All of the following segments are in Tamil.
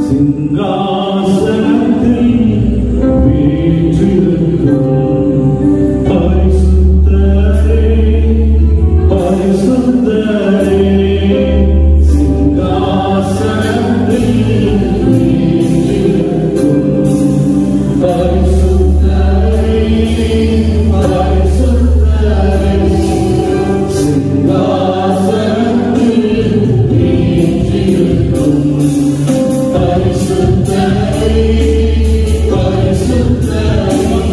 சிங்காசனத்தில் வீற்றிருக்கும் பரிசுத்தரே, பரிசுத்தரே, சிங்காசனத்தில் வீற்றிருக்கும் பரிசுத்தரே, பரிசுத்தரே, சிங்காசனத்தில் வீற்றிருக்கும் பரிசுத்தரே, பரிசுத்தரே,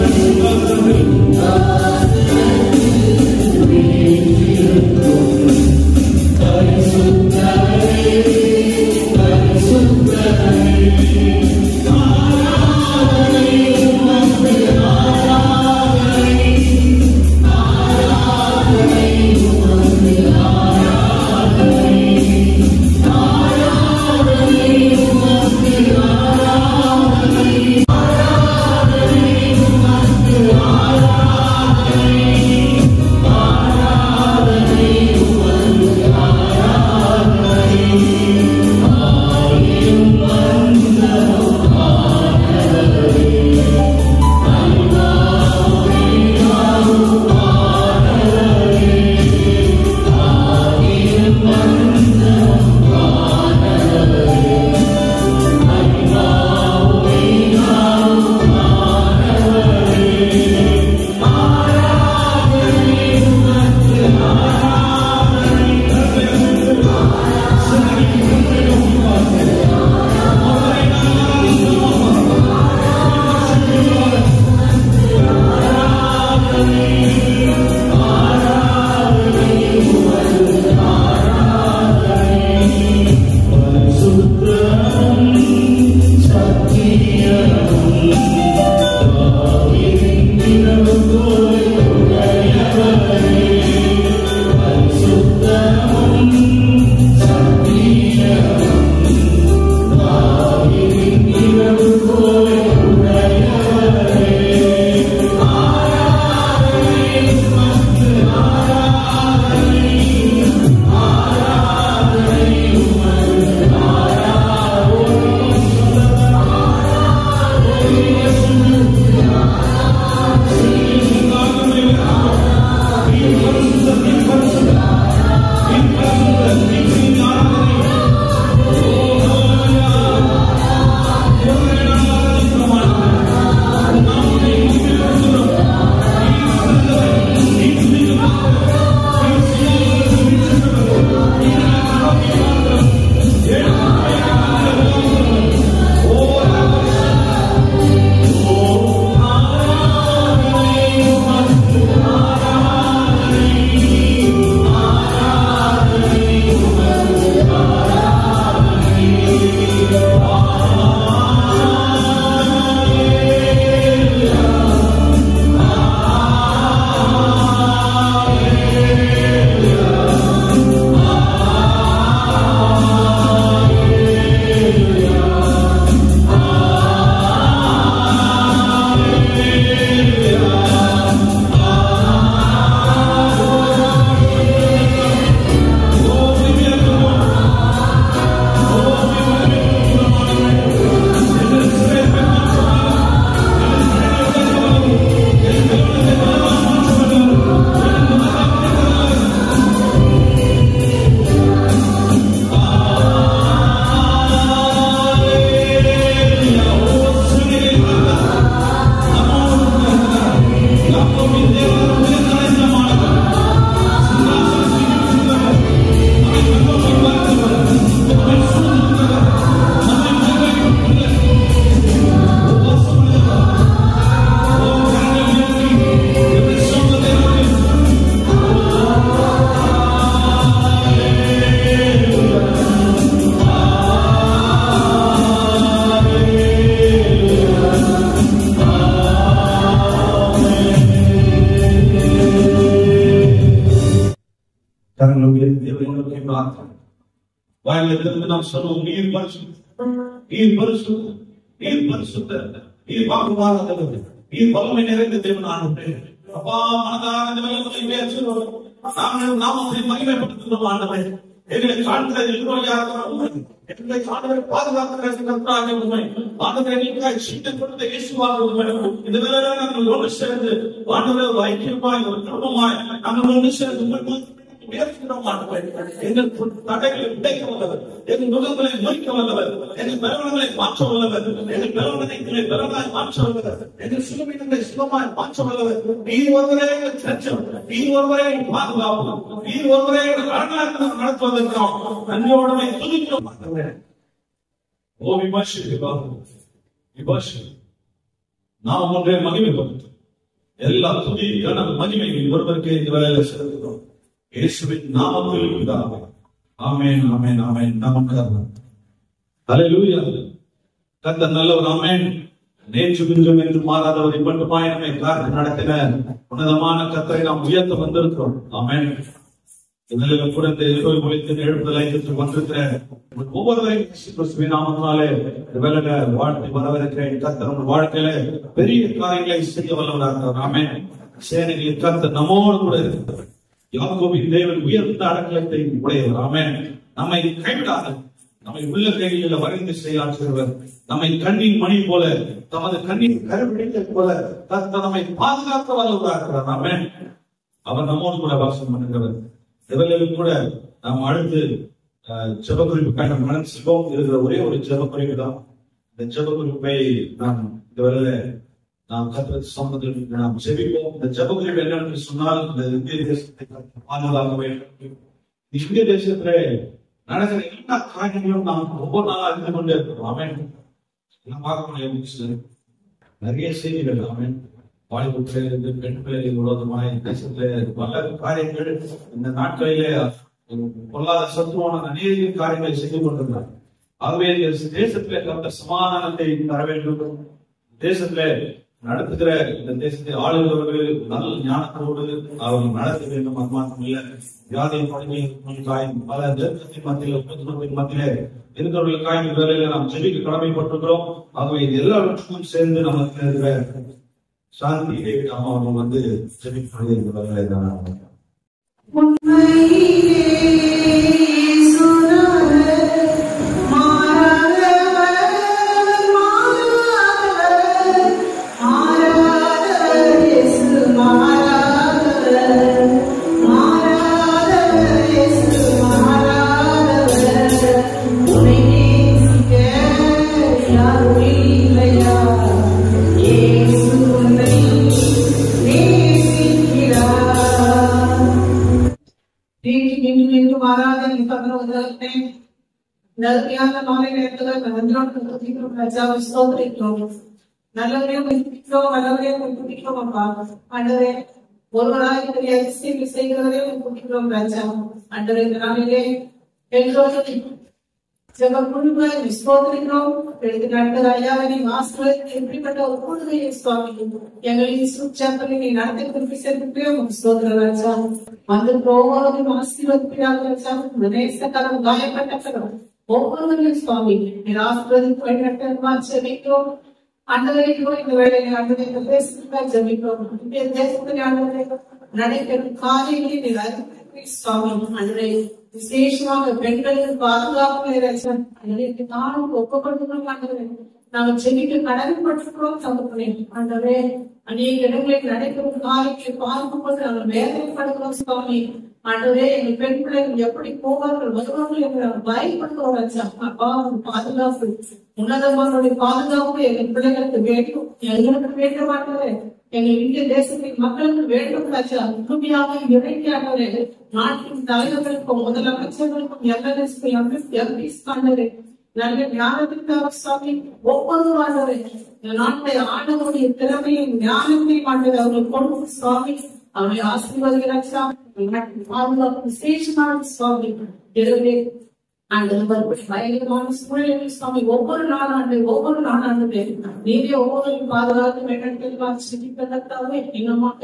கரங்களை உயர்த்தி தேவனை நோக்கி பார்க்கிறோம். வாயிலிருந்து நாம் சொல்லுவோம் நீர் பரிசுத்த நீர் பரிசுத்த நீர் பரிசுத்த நீர் வாக்குமாறாதவர் நீர் வல்லமை நிறைந்த தேவன் ஆண்டு அப்பா மனதார இந்த வல்லமை பேசுகிறோம் நாங்கள் நாமத்தை மகிமைப்படுத்துகிறோம் ஆண்டவரே எங்களை காண்கிற எதிர்வழியாக உண்மை எங்களை காண்கிற பாதுகாக்கிற கர்த்தராக உண்மை ஆண்டவரே எங்களுக்காக சீட்டு கொடுத்த இயேசுவாக உண்மை இந்த வேளையில நாங்கள் ஒன்று சேர்ந்து ஆண்டவரே ஐக்கியமாய் ஒரு குடும்பமாய் நாங்கள் ஒன்று சேர்ந்து உங்கள் உயர்த்துகிறோம் ஆண்டவரே. எங்கள் தடைகளை உடைக்க வல்லவர் எங்கள் முகங்களை மொய்க்க வல்லவர் எங்கள் பலவனங்களை மாற்ற வல்லவர் எங்கள் பலவனங்களை பலனாய் மாற்ற வல்லவர் எங்கள் சுகமீனங்களை சுகமாய் மாற்ற வல்லவர் நீர் ஒருவரே எங்கள் சச்சம் நீர் ஒருவரே எங்கள் பாதுகாப்பு நீர் ஒருவரே எங்கள் அரணாக நடத்துவதற்காம் நன்றியோடமை துதிக்கிறோம் ஆண்டவரே. ஓ விமர்சிக்கிறோம் விமர்சி நாம் ஒன்றே மகிமைப்படுத்தும் எல்லா துதி கன மகிமை ஒருவருக்கு இந்த வேலையில செலுத்துகிறோம் இயேசுவின் நாமத்தில் பிதாவே ஆமென் ஆமென் ஆமென் நமக்கு ஹalleluya கர்த்தர் நல்லவர் ஆமென் நேற்று இன்றும் என்று மாறாதவர் இப்பட்டுமாய் நம்மை காத்து நடத்தின உன்னதமான கர்த்தரை நாம் உயர்த்த வந்திருக்கிறோம் ஆமென் இதில் கூட இந்த இருபது மொழித்தின் எழுப்புதலை பெற்று வந்திருக்கிற ஒவ்வொருவரையும் இயேசு கிறிஸ்துவின் நாமத்தினாலே இந்த வேலையில வாழ்த்து வரவிருக்கிறேன் கர்த்தர் உங்கள் வாழ்க்கையில பெரிய காரியங்களை செய்ய வல்லவராக ஆமென் சேனைகளின் கர்த்தர் நம்மோடு கூட இருக்கிறார் யாக்கோபின் தேவன் உயர்ந்த அடக்கலத்தை உடையவர் ஆமென் நம்மை கைவிடாத நம்மை உள்ள கைகளில் வரைந்து செயலாற்றுகிறவர் நம்மை கண்ணின் மணி போல தமது கண்ணின் கருவிழித்தை போல கர்த்தர் நம்மை பாதுகாக்க வல்லவராக இருக்கிறார் ஆமென் அவர் நம்மோடு கூட வாசம் பண்ணுகிறவர் இவர்களுக்கு கூட நாம் அடுத்து அஹ், ஜெபக்குறிப்புக்காக நம்ம மனசு சிவம் இருக்கிற ஒரே ஒரு ஜெபக்குறிப்பு தான் இந்த ஜெபக்குறிப்பை நாம் இந்த வேளையில நாம் கற்ற சம்பந்தத்தில் நாம் ஜெபிப்போம் இந்த ஜெபக்குறிப்பு என்னன்னு சொன்னால் இந்த இந்திய தேசத்தை பாதுகாக்க வேண்டும் இந்திய தேசத்துல நடக்கிற எல்லா காரியங்களும் நாம் ஒவ்வொரு நாளா அறிந்து கொண்டே இருக்கிறோம் அவன் நான் பார்க்க முடியும் நிறைய செய்திகள் அவன் பாலிவுட்ல இருந்து பெண் பிள்ளைகள் விரோதமாய் தேசத்துல பல காரியங்கள் இந்த நாட்களிலே பொல்லாத சத்துவான அநேக காரியங்களை செய்து கொண்டிருந்தார் ஆகவே இந்த தேசத்திலே கந்த சமாதானத்தை தர வேண்டும் தேசத்திலே நடத்துகிற இந்த தேசத்தை ஆளுகிறவர்கள் நல்ல ஞானத்தோடு அவர்கள் நடத்த வேண்டும் அது மாத்திரம் இல்ல வியாதியின் படுகையின் பல தேசத்தின் மத்தியில் புதுமத்தின் மத்தியிலே இருக்கிறவர்களுக்காக இந்த வேலையில நாம் செவிக்கு கடமைப்பட்டிருக்கிறோம் ஆகவே இது எல்லாவற்றுக்கும் சேர்ந்து நமக்கு இருக்கிற சாந்தி டேவிட் அம்மா அவங்க வந்து ஜெபிக்கிறது இந்த வேலையில தான் மாறாத உதவத்தை நல்மையான மாலை நேரத்துல நன்றோம் ராஜாவை ஸ்தோத்திரிக்கிறோம் நல்லவரையும் துதிக்கிறோம் நல்லவரையும் துதிக்கிறோம் அப்பா ஆண்டவரே ஒருவராய் பெரிய அதிசயங்கள் செய்கிறவரையும் துதிக்கிறோம் ராஜா ஆண்டவரே இந்த நாளிலே எல்லோரும் ஜெப குழுவை ஸ்தோத்திரிக்கிறோம் எழுதி நடந்த ஐயாவினை மாஸ்டர் எப்படிப்பட்ட ஒரு கூடுதலை சுவாமி எங்களின் சுச்சாப்பனை நீ நடத்தி குறிப்பி சேர்த்துட்டே உங்க ஸ்தோத்திர ராஜா வந்து ஒவ்வொருவரும் ஆசீர்வதிப்பியாக ராஜா இந்த நேசக்காரம் காயப்பட்டவரும் ஒவ்வொருவரையும் சுவாமி நீர் ஆசீர்வதிப்பு வழிநடத்தமா ஜெபிக்கிறோம் அண்டவரை இந்த வேலையை அண்டவரை இந்த தேசத்துக்காக ஜெபிக்கிறோம் இந்த தேசத்தில் ஆண்டவரை நடைபெறும் காரியங்களை நீர் அறிவிக்கிறீர் சுவாமி அண்டவரை விசேஷமாக பெண்களுக்கு பாதுகாப்பு ரச்சன் அதற்கு நானும் ஒப்புக்கொடுக்கிறோம் ஆண்டவரே நாங்கள் செடிக்கு கடமைப்பட்டிருக்கிறோம் தகப்பனே ஆண்டவரே அநேக இடங்களில் நடைபெறும் காரியத்தை பார்க்கும்போது நாங்கள் வேதனைப்படுகிறோம் சுவாமி ஆண்டவரே எங்கள் பெண் பிள்ளைகள் எப்படி போவார்கள் வருவார்கள் என்று நாங்கள் பயப்படுகிறோம் ராஜா அப்பா உங்க பாதுகாப்பு உன்னதமானுடைய பாதுகாப்பு எங்கள் பிள்ளைகளுக்கு வேண்டும் எங்களுக்கு வேண்டும் ஆண்டவரே எங்கள் இந்திய தேசத்தின் மக்களுக்கு வேண்டும் ராஜா முழுமையாக இறைக்கானவரே நாட்டின் தலைவர்களுக்கும் முதலமைச்சர்களுக்கும் எம்எல்ஏஸ்க்கும் எம்பிஸ் ஆண்டவரே நல்ல ஞானத்திற்காக சுவாமி ஒவ்வொரு ஆண்டவரே இந்த நாட்டை ஆண்டவருடைய திறமையும் ஞானத்தையும் ஆண்டவர் அவர்கள் கொண்டு சுவாமி அவரை ஆசீர்வதிக்கிறார் சுவாமி நாட்டின் பாதுகாப்பு விசேஷமான சுவாமி எனவே ஆண்டவர் பயங்கரமான சூழ்நிலை சுவாமி ஒவ்வொரு நாளாண்டு ஒவ்வொரு நாளாண்டு நீரே ஒவ்வொரு பாதுகாத்து வேண்டத்தில் சிரிப்பதற்காக இன்னமாக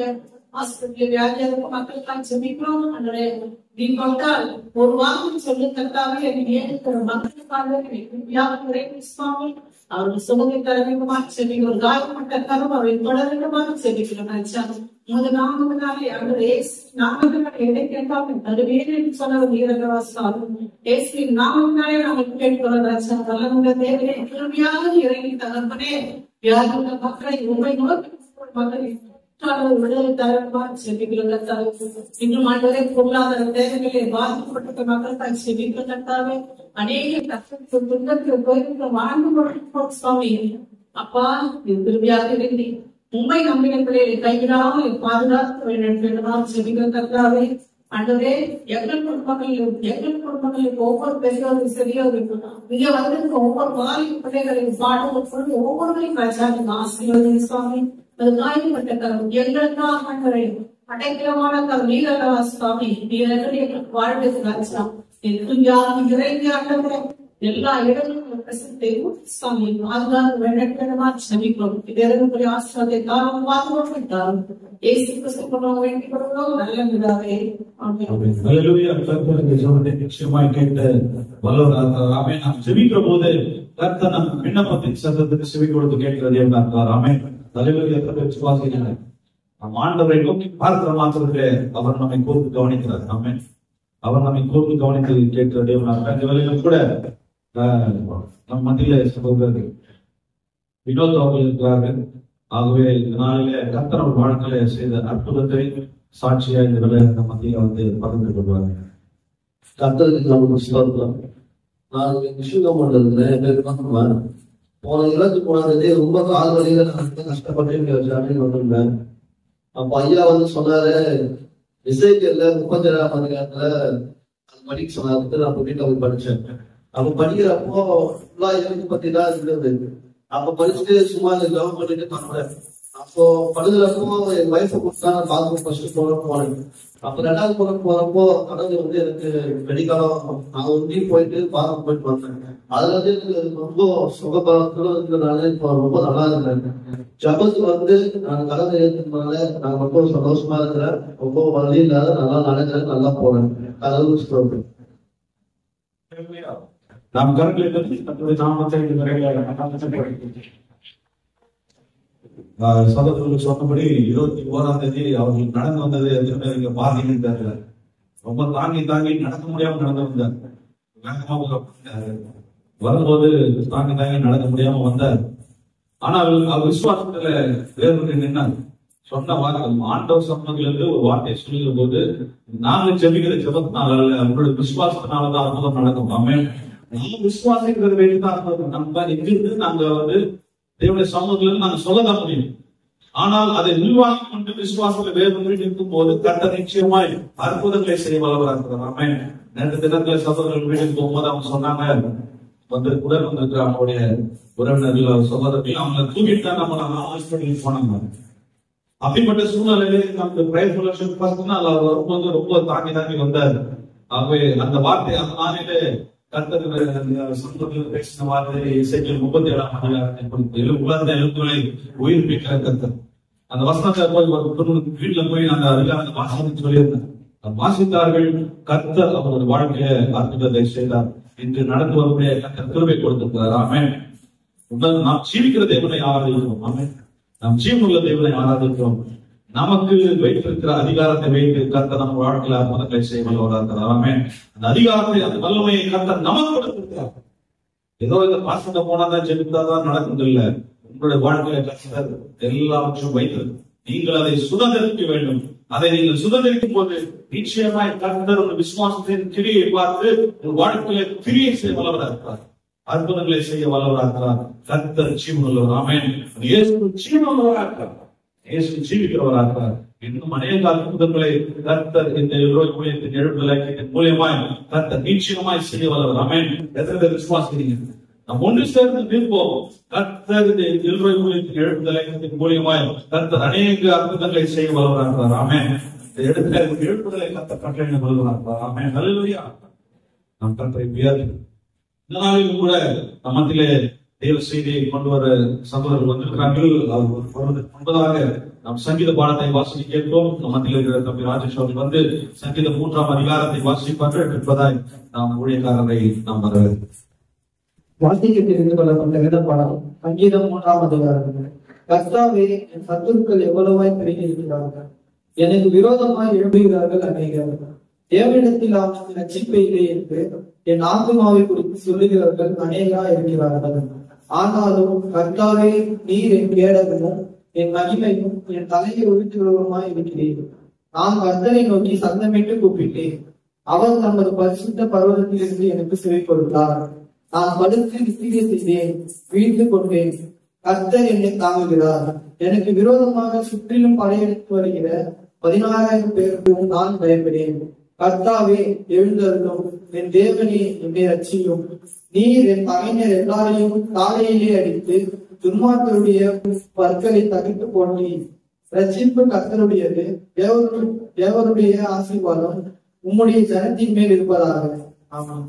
ஹாஸ்பிட்டல் வியாதியா இருக்கும் மக்களுக்காக ஜெபிக்கிறோம் ஆண்டவரே நீ கொண்டால் ஒரு வாரம் சொல்லு கர்த்தாவே எனக்கு ஏற்கிற மக்களுக்காக வியாபாரே சுவாமி அவர்கள் சுமதி தர வேண்டுமா செபிக்க ஒரு காயப்பட்ட கரும் அவரை தொட வேண்டுமாக செபிக்கிறோம் ராஜா உமது நாமத்தினாலே ஆண்டவரே இயேசு நாமத்தினாலே எதை கேட்டாலும் தருவேன் என்று சொன்ன வீரவாசாலும் இயேசுவின் நாமத்தினாலே நாங்கள் கேட்கிறோம் ராஜா வல்லமுள்ள தேவனே கிருமியாக இறங்கி தகப்பனே வியாதியுள்ள மக்களை உண்மை நோக்கி மக்களை ஆண்டவர் விடுதலை தரமாக செபிக்கிறோம் கர்த்தாவே. இன்றும் ஆண்டவரே பொருளாதார தேவைகளை பாதிக்கப்பட்ட மக்களுக்காக செபிக்கிறோம் கர்த்தாவே. அநேக கஷ்டத்தில் துன்பத்தில் போயிருக்கிற வாழ்ந்து கொண்டிருக்கிறோம் சுவாமி அப்பா நீ திரும்பியாக இருந்து உண்மை நம்பிக்கைகளை கைவிடாமல் பாதுகாத்து வழிநடத்திடலாம் செபிக்கிறோம் கர்த்தாவே ஆண்டவரே எங்கள் குடும்பங்களிலும் எங்கள் குடும்பங்களில் ஒவ்வொரு பெரியவரும் சிறியவரும் இங்க வந்திருக்க ஒவ்வொரு வாலிப பிள்ளைகளையும் பாடுவதற்கு ஒவ்வொருவரையும் ராஜாவின் ஆசீர்வதி சுவாமி அது காயப்பட்ட கரம் எங்களுக்காக ஆண்டவரே அடைக்கலமான கரம் நீரல்லவா சுவாமி நீர் எங்களுக்கு வாழ்வது ராஜா எல்லாம் இறங்கி ஆண்டவரே எல்லா இடங்களிலும் பிரசத்தை சுவாமி பாதுகாத்து வெள்ளக்கிழமா சமிக்கிறோம் இதற்கு ஆசிரியத்தை தாரம் பாதுகாப்பு தாரம் ஏசு கிறிஸ்து கொண்டு வேண்டிக் கொள்கிறோம் நல்ல விதாவே ஆமென் ஹalleluya கர்த்தருக்கு ஜெபத்தை நிச்சயமாய் கேட்டு வல்லவராக ஆமே நாம் ஜெபிக்கிற போது கர்த்தர் நம் விண்ணப்பத்தின் சத்தத்துக்கு செவி கொடுத்து கேட்கிறது என்ன ஆமே தலைவலி எத்தனை விசுவாசிகள் நம் ஆண்டவரை நோக்கி பார்க்கிற மாத்திரத்திலே அவர் நம்மை கூர்ந்து கவனிக்கிறார் ஆமே அவர் நம்மை கூர்ந்து கவனித்து கேட்கிற தேவனாக இந்த வேலையிலும் கூட ஆஹ், நம் மத்தியில சகோதரர்கள் வினோத் அவர்கள் இருக்கிறார்கள் ஆகவே இந்த நாளிலே கர்த்தர் அவர் வாழ்க்கையில செய்த அற்புதத்தை சாட்சியா இந்த வேலை நம்ம மத்தியில வந்து பகிர்ந்து கொள்வாங்க கத்தருக்கு நமக்கு ஸ்தோத்திரம் நான் விஷயம் பண்றதுல எனக்கு பண்ணுவேன் போன இலக்கு போனதே ரொம்ப கால் வழியில நான் ரொம்ப கஷ்டப்பட்டு இங்க ஜாமீன் வந்திருந்தேன் அப்ப ஐயா வந்து சொன்னாரு இசைக்கல்ல முப்பத்தி ஏழாம் அதிகாரத்துல அது படிக்க சொன்னாரு நான் வீட்டுல போய் படிச்சேன் அப்ப படிக்கிறப்போ ஃபுல்லா இலக்கு பத்தி தான் இருந்தது அப்ப படிச்சுட்டு சும்மா ஜாப் பண்ணிட்டு பண்ணேன் அப்போ படுகிறப்போ என் வயசை கொடுத்தா நான் பாத்ரூம் ஃபர்ஸ்ட் போன போனேன் அப்ப ரெண்டாவது போன போறப்போ கடவுள் வந்து எனக்கு வெடிக்காலம் நான் ஒன்றையும் போயிட்டு பாத்ரூம் போயிட்டு வந்தேன் அதுல வந்து எனக்கு ரொம்ப சுகபலத்தோட இருக்கிறதுனால இப்போ ரொம்ப நல்லா இருக்கிறேன் ஜபத்து வந்து நான் கடவுள் ஏற்றுனால நான் ரொம்ப சந்தோஷமா இருக்கிறேன் ரொம்ப வழி இல்லாத நல்லா நடக்கிறேன் நல்லா போறேன் கடவுள் ஸ்தோத்திரம். நாம் கரங்களை தட்டி கர்த்தருடைய நாமத்தை இந்த வேளையில நாமத்தை படிக்கிறோம். ஆஹ் சகோதரர்கள் சொன்னபடி இருபத்தி ஓராம் தேதி அவர்கள் நடந்து வந்தது எத்தனை பேர் இங்க பார்த்தீங்கன்னு தெரியல ரொம்ப தாங்கி தாங்கி நடக்க முடியாம நடந்து வந்தார் வேகமா உள்ள- வரும்போது தாங்கி தாங்கி நடக்க முடியாம வந்தார் ஆனால் அவர் விசுவாசத்துல வேறு நின்னார் சொன்ன வார்த்தை ஆண்டவர் சொன்னதுல இருந்து ஒரு வார்த்தையை சொல்லுகிற போது நாங்க ஜெபிக்கிற ஜெபத்தினால அல்ல உங்களுடைய விசுவாசத்தினாலதான் அற்புதம் நடக்கும் ஆமே நாம விசுவாசிக்கிறது வேண்டிதான் அற்புதம். நம்ம இங்கிருந்து நாங்க வந்து தேவனுடைய சமூகத்துல இருந்து நாங்க சொல்லதான் முடியும் ஆனால் அதை உள்வாங்கி கொண்டு விசுவாசத்துல வேறு இருக்கும் போது கட்ட நிச்சயமாய் அற்புதங்களை செய்ய வல்லவராக இருக்கிறார் ஆமே நேற்று தினத்துல சகோதரர்கள் வீட்டுக்கு போகும்போது அவங்க சொன்னாங்க வந்து உடன் வந்திருக்கிற அவங்களுடைய உறவினர்கள் சகோதரர்கள் அவங்க தூக்கிட்டு தான் நம்ம ஹாஸ்பிட்டலுக்கு போனாங்க அப்படிப்பட்ட சூழ்நிலையில நமக்கு பிரயர் ஃபெலோஷிப் பார்த்தோம்னா அவர் வரும்போது ரொம்ப தாங்கி தாங்கி வந்தார் ஆகவே அந்த வார்த்தை அந்த நாளிலே கர்த்தர் சந்தோஷத்தில் பேசின வார்த்தை இசைக்கில் முப்பத்தி ஏழாம் அதிகாரத்தை குறித்து எழு உலர்ந்த எழுத்துகளை உயிர்ப்பிக்கிற கர்த்தர் அந்த வசனத்தை போய் ஒரு குடும்ப வீட்டுல போய் அந்த அதிகாரத்தை வாசித்து சொல்லியிருந்தேன் அந்த வாசித்தார்கள் கர்த்தர் அவரது வாழ்க்கைய அற்புதத்தை செய்தார் இன்று நடந்து வரக்கூடிய கர்த்தர் கிருபை கொடுத்திருக்கிறார் ஆமென் உடல் நாம் ஜீவிக்கிற தேவனை ஆராதிக்கிறோம் ஆமென் நாம் ஜீவனுள்ள தேவனை ஆராதிக்கிறோம் நமக்கு வைத்திருக்கிற அதிகாரத்தை வைத்து கர்த்தர் நம்ம வாழ்க்கையில அற்புதங்களை செய்ய வல்லவராக ஆமென் அந்த அதிகாரத்தை அந்த வல்லமையை கர்த்தர் நமக்கு கொடுத்திருக்கிறார் ஏதோ இந்த பாசத்தை போனாதான் ஜெபித்தாதான் நடக்கும் இல்ல உங்களுடைய வாழ்க்கையில கர்த்தர் எல்லாவற்றையும் வைத்திருக்கு நீங்கள் அதை சுதந்திரிக்க வேண்டும் அதை நீங்கள் சுதந்திரிக்கும் போது நிச்சயமாய் கர்த்தர் உங்கள் விசுவாசத்தின் கிரியை பார்த்து உங்கள் வாழ்க்கையில கிரியை செய்ய வல்லவராக இருக்கிறார் அற்புதங்களை செய்ய வல்லவராக இருக்கிறார் கர்த்தர் ஜீவனுள்ளவர் ஆமென் இயேசு ஜீவனுள்ளவராக இருக்கிறார் இயேசு ஜீவிக்கிறவராக இருக்கிறார் இன்னும் அநேக அற்புதங்களை கர்த்தர் இந்த இருபது ஊழியத்தின் எழுப்புதலை மூலியமாய் கர்த்தர் நிச்சயமாய் செய்ய வல்லவர் ஆமென் எத்தனை பேர் விசுவாசிக்கிறீங்க நாம் ஒன்று சேர்ந்து நிற்போம் கர்த்தர் இந்த இருபது ஊழியத்தின் எழுப்புதலை மூலியமாய் கர்த்தர் அநேக அற்புதங்களை செய்ய வல்லவராக இருக்கிறார் ஆமென் இந்த இடத்துல எழுப்புதலை கர்த்தர் கட்டளை வல்லவராக இருக்கிறார் ஆமென் ஹalleluya நாம் கர்த்தரை உயர்த்தி இந்த நாளிலும் கூட நம் மத்தியிலே தேவ செய்தியை கொண்டு வர சகோதரர்கள் வந்திருக்கிறார்கள் அவர் வருவதற்கு முன்பதாக நாம் சங்கீத பாடத்தை வாசிக்க கேட்போம் நம் மத்தியில் இருக்கிற தம்பி ராஜேஷ் அவர்கள் வந்து சங்கீத மூன்றாம் அதிகாரத்தை வாசிப்பார்கள் என்பதாய் நாம் ஊழியக்காரரை நாம் வரவேற்கிறோம் வாசிக்க தெரிந்து கொள்ளப்பட்ட வேதப்பாடம் சங்கீதம் மூன்றாம் அதிகாரம் கர்த்தாவே என் சத்துருக்கள் எவ்வளவாய் பெருகி இருக்கிறார்கள் எனக்கு விரோதமாய் எழுப்புகிறார்கள் அநேகர் தேவனிடத்தில் அவன் ரட்சிப்பை இல்லை என்று என் ஆத்மாவை குறித்து சொல்லுகிறவர்கள் அநேகா இருக்கிறார்கள் ஆனாலும் கர்த்தாவே நீர் என் கேடகமும் என் மகிமையும் என் தலையை ஒழுற்றுவருமாய் இருக்கிறீர் நான் கர்த்தரை நோக்கி சந்தமிட்டு கூப்பிட்டேன் அவர் தமது பரிசுத்த பர்வதத்திலிருந்து எனக்கு செவி கொடுத்தார் நான் படுத்து நித்திரை செய்தேன் வீழ்ந்து கொண்டேன் கர்த்தர் என்னை தாங்குகிறார் எனக்கு விரோதமாக சுற்றிலும் படையெடுத்து வருகிற பதினாறாயிரம் பேருக்கும் நான் பயப்படேன் கர்த்தாவே எழுந்தருளும் என் தேவனே என்னை ரட்சியும் நீர் என் பகைஞர் எல்லாரையும் காலையிலே அடித்து துன்மார்களுடைய பற்களை தகிட்டு போட்டீர் ரட்சிப்பு கர்த்தருடையது தேவரு தேவருடைய ஆசீர்வாதம் உம்முடைய ஜனத்தின் மேல் இருப்பதாக ஆமாம்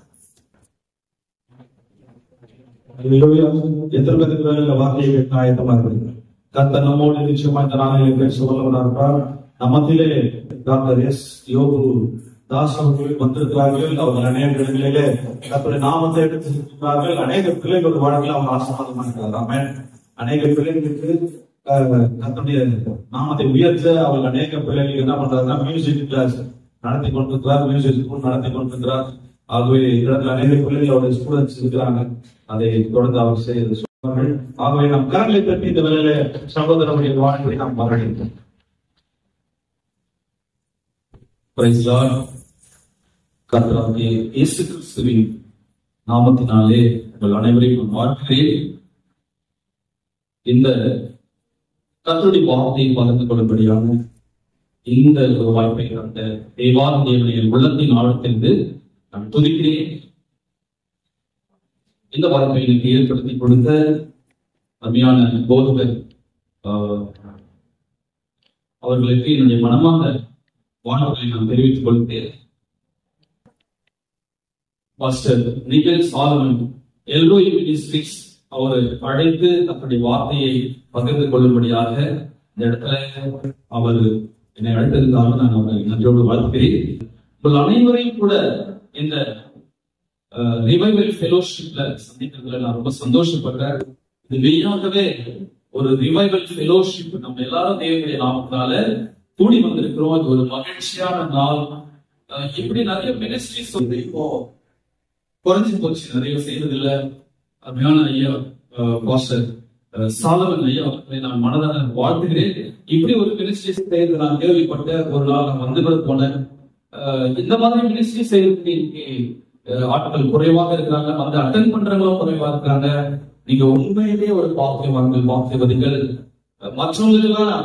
அல்லேலூயா. எத்தனை பேருக்கு வேலையில வார்த்தையை கேட்க ஆயத்தமா இருக்கிறீங்க கர்த்தர் நம்மோடு நிச்சயமா இந்த நாளில் பேச வல்லவராக நம்மத்திலே டாக்டர் எஸ் யோகு தாஸ் அவர்கள் வந்திருக்கிறார்கள் அவர்கள் அநேக இடங்களிலே கர்த்தருடைய நாமத்தை எடுத்து செல்கிறார்கள் அநேக பிள்ளைகள் வாழ்க்கையில் அவங்க ஆசீர்வாதமா இருக்கிறார் ஆமென். அநேக பிள்ளைகளுக்கு அஹ், கர்த்தருடைய நாமத்தை உயர்த்த அவர்கள் அநேக பிள்ளைகளுக்கு என்ன பண்றாருன்னா மியூசிக் கிளாஸ் நடத்தி கொண்டிருக்கிறார் மியூசிக் ஸ்கூல் நடத்தி கொண்டிருக்கிறார் ஆகவே இடத்துல அநேக பிள்ளைகள் அவருடைய ஸ்டூடெண்ட்ஸ் இருக்கிறாங்க அதை தொடர்ந்து அவர் செய்து சொல்வார்கள் ஆகவே நாம் கரங்களை பற்றி இந்த வேலையில சகோதரனுடைய வாழ்வை நாம் வரவேற்கிறோம் Praise Lord. கர்த்தராகிய இயேசு கிறிஸ்துவின் நாமத்தினாலே உங்கள் அனைவரையும் நான் வாழ்த்துகிறேன் இந்த கர்த்தருடைய வார்த்தையை பகிர்ந்து கொள்ளும்படியான இந்த ஒரு வாய்ப்பை அந்த தேவார தேவனையின் உள்ளத்தின் ஆழத்திலிருந்து நான் துதிக்கிறேன் இந்த வாய்ப்பை எனக்கு ஏற்படுத்தி கொடுத்த அருமையான போதகர் ஆஹ், அவர்களுக்கு என்னுடைய மனமார்ந்த வாழ்வுகளை நான் தெரிவித்துக் கொள்கிறேன் பாஸ்டர் நிகல் சாலமன் எல்ரோய் மினிஸ்ட்ரிஸ் அவரை அழைத்து தன்னுடைய வார்த்தையை பகிர்ந்து கொள்ளும்படியாக இந்த இடத்துல அவர் என்னை அழைத்ததுக்காக நான் அவரை நன்றியோடு வாழ்த்துகிறேன் உங்கள் அனைவரையும் கூட இந்த ரிவைவல் ஃபெலோஷிப்ல சந்திக்கிறதுல நான் ரொம்ப சந்தோஷப்படுறேன் இது மெய்யாகவே ஒரு ரிவைவல் ஃபெலோஷிப் நம்ம எல்லாரும் தேவனுடைய நாமத்தினால கூடி வந்திருக்கிறோம் இது ஒரு மகிழ்ச்சியான நாள் அஹ் இப்படி நிறைய மினிஸ்ட்ரிஸ் வந்து இப்போ குறைஞ்சு போச்சு நிறைய செய்யறது இல்ல அருமையான ஐயா பாஸ்டர் சாலவன் ஐயா அவர்களை நான் மனதார வாழ்த்துகிறேன் இப்படி ஒரு மினிஸ்ட்ரி செய்யறது நான் கேள்விப்பட்ட ஒரு நாள் நான் வந்து கூட போனேன் அஹ் இந்த மாதிரி மினிஸ்ட்ரி செய்யறதுக்கு இன்னைக்கு அஹ் ஆட்கள் குறைவாக இருக்கிறாங்க வந்து அட்டன் பண்றவங்களும் குறைவா இருக்கிறாங்க நீங்க உண்மையிலேயே ஒரு பாக்கியவான்கள் பாக்கியவதிகள் அஹ் மற்றவங்களுக்கெல்லாம்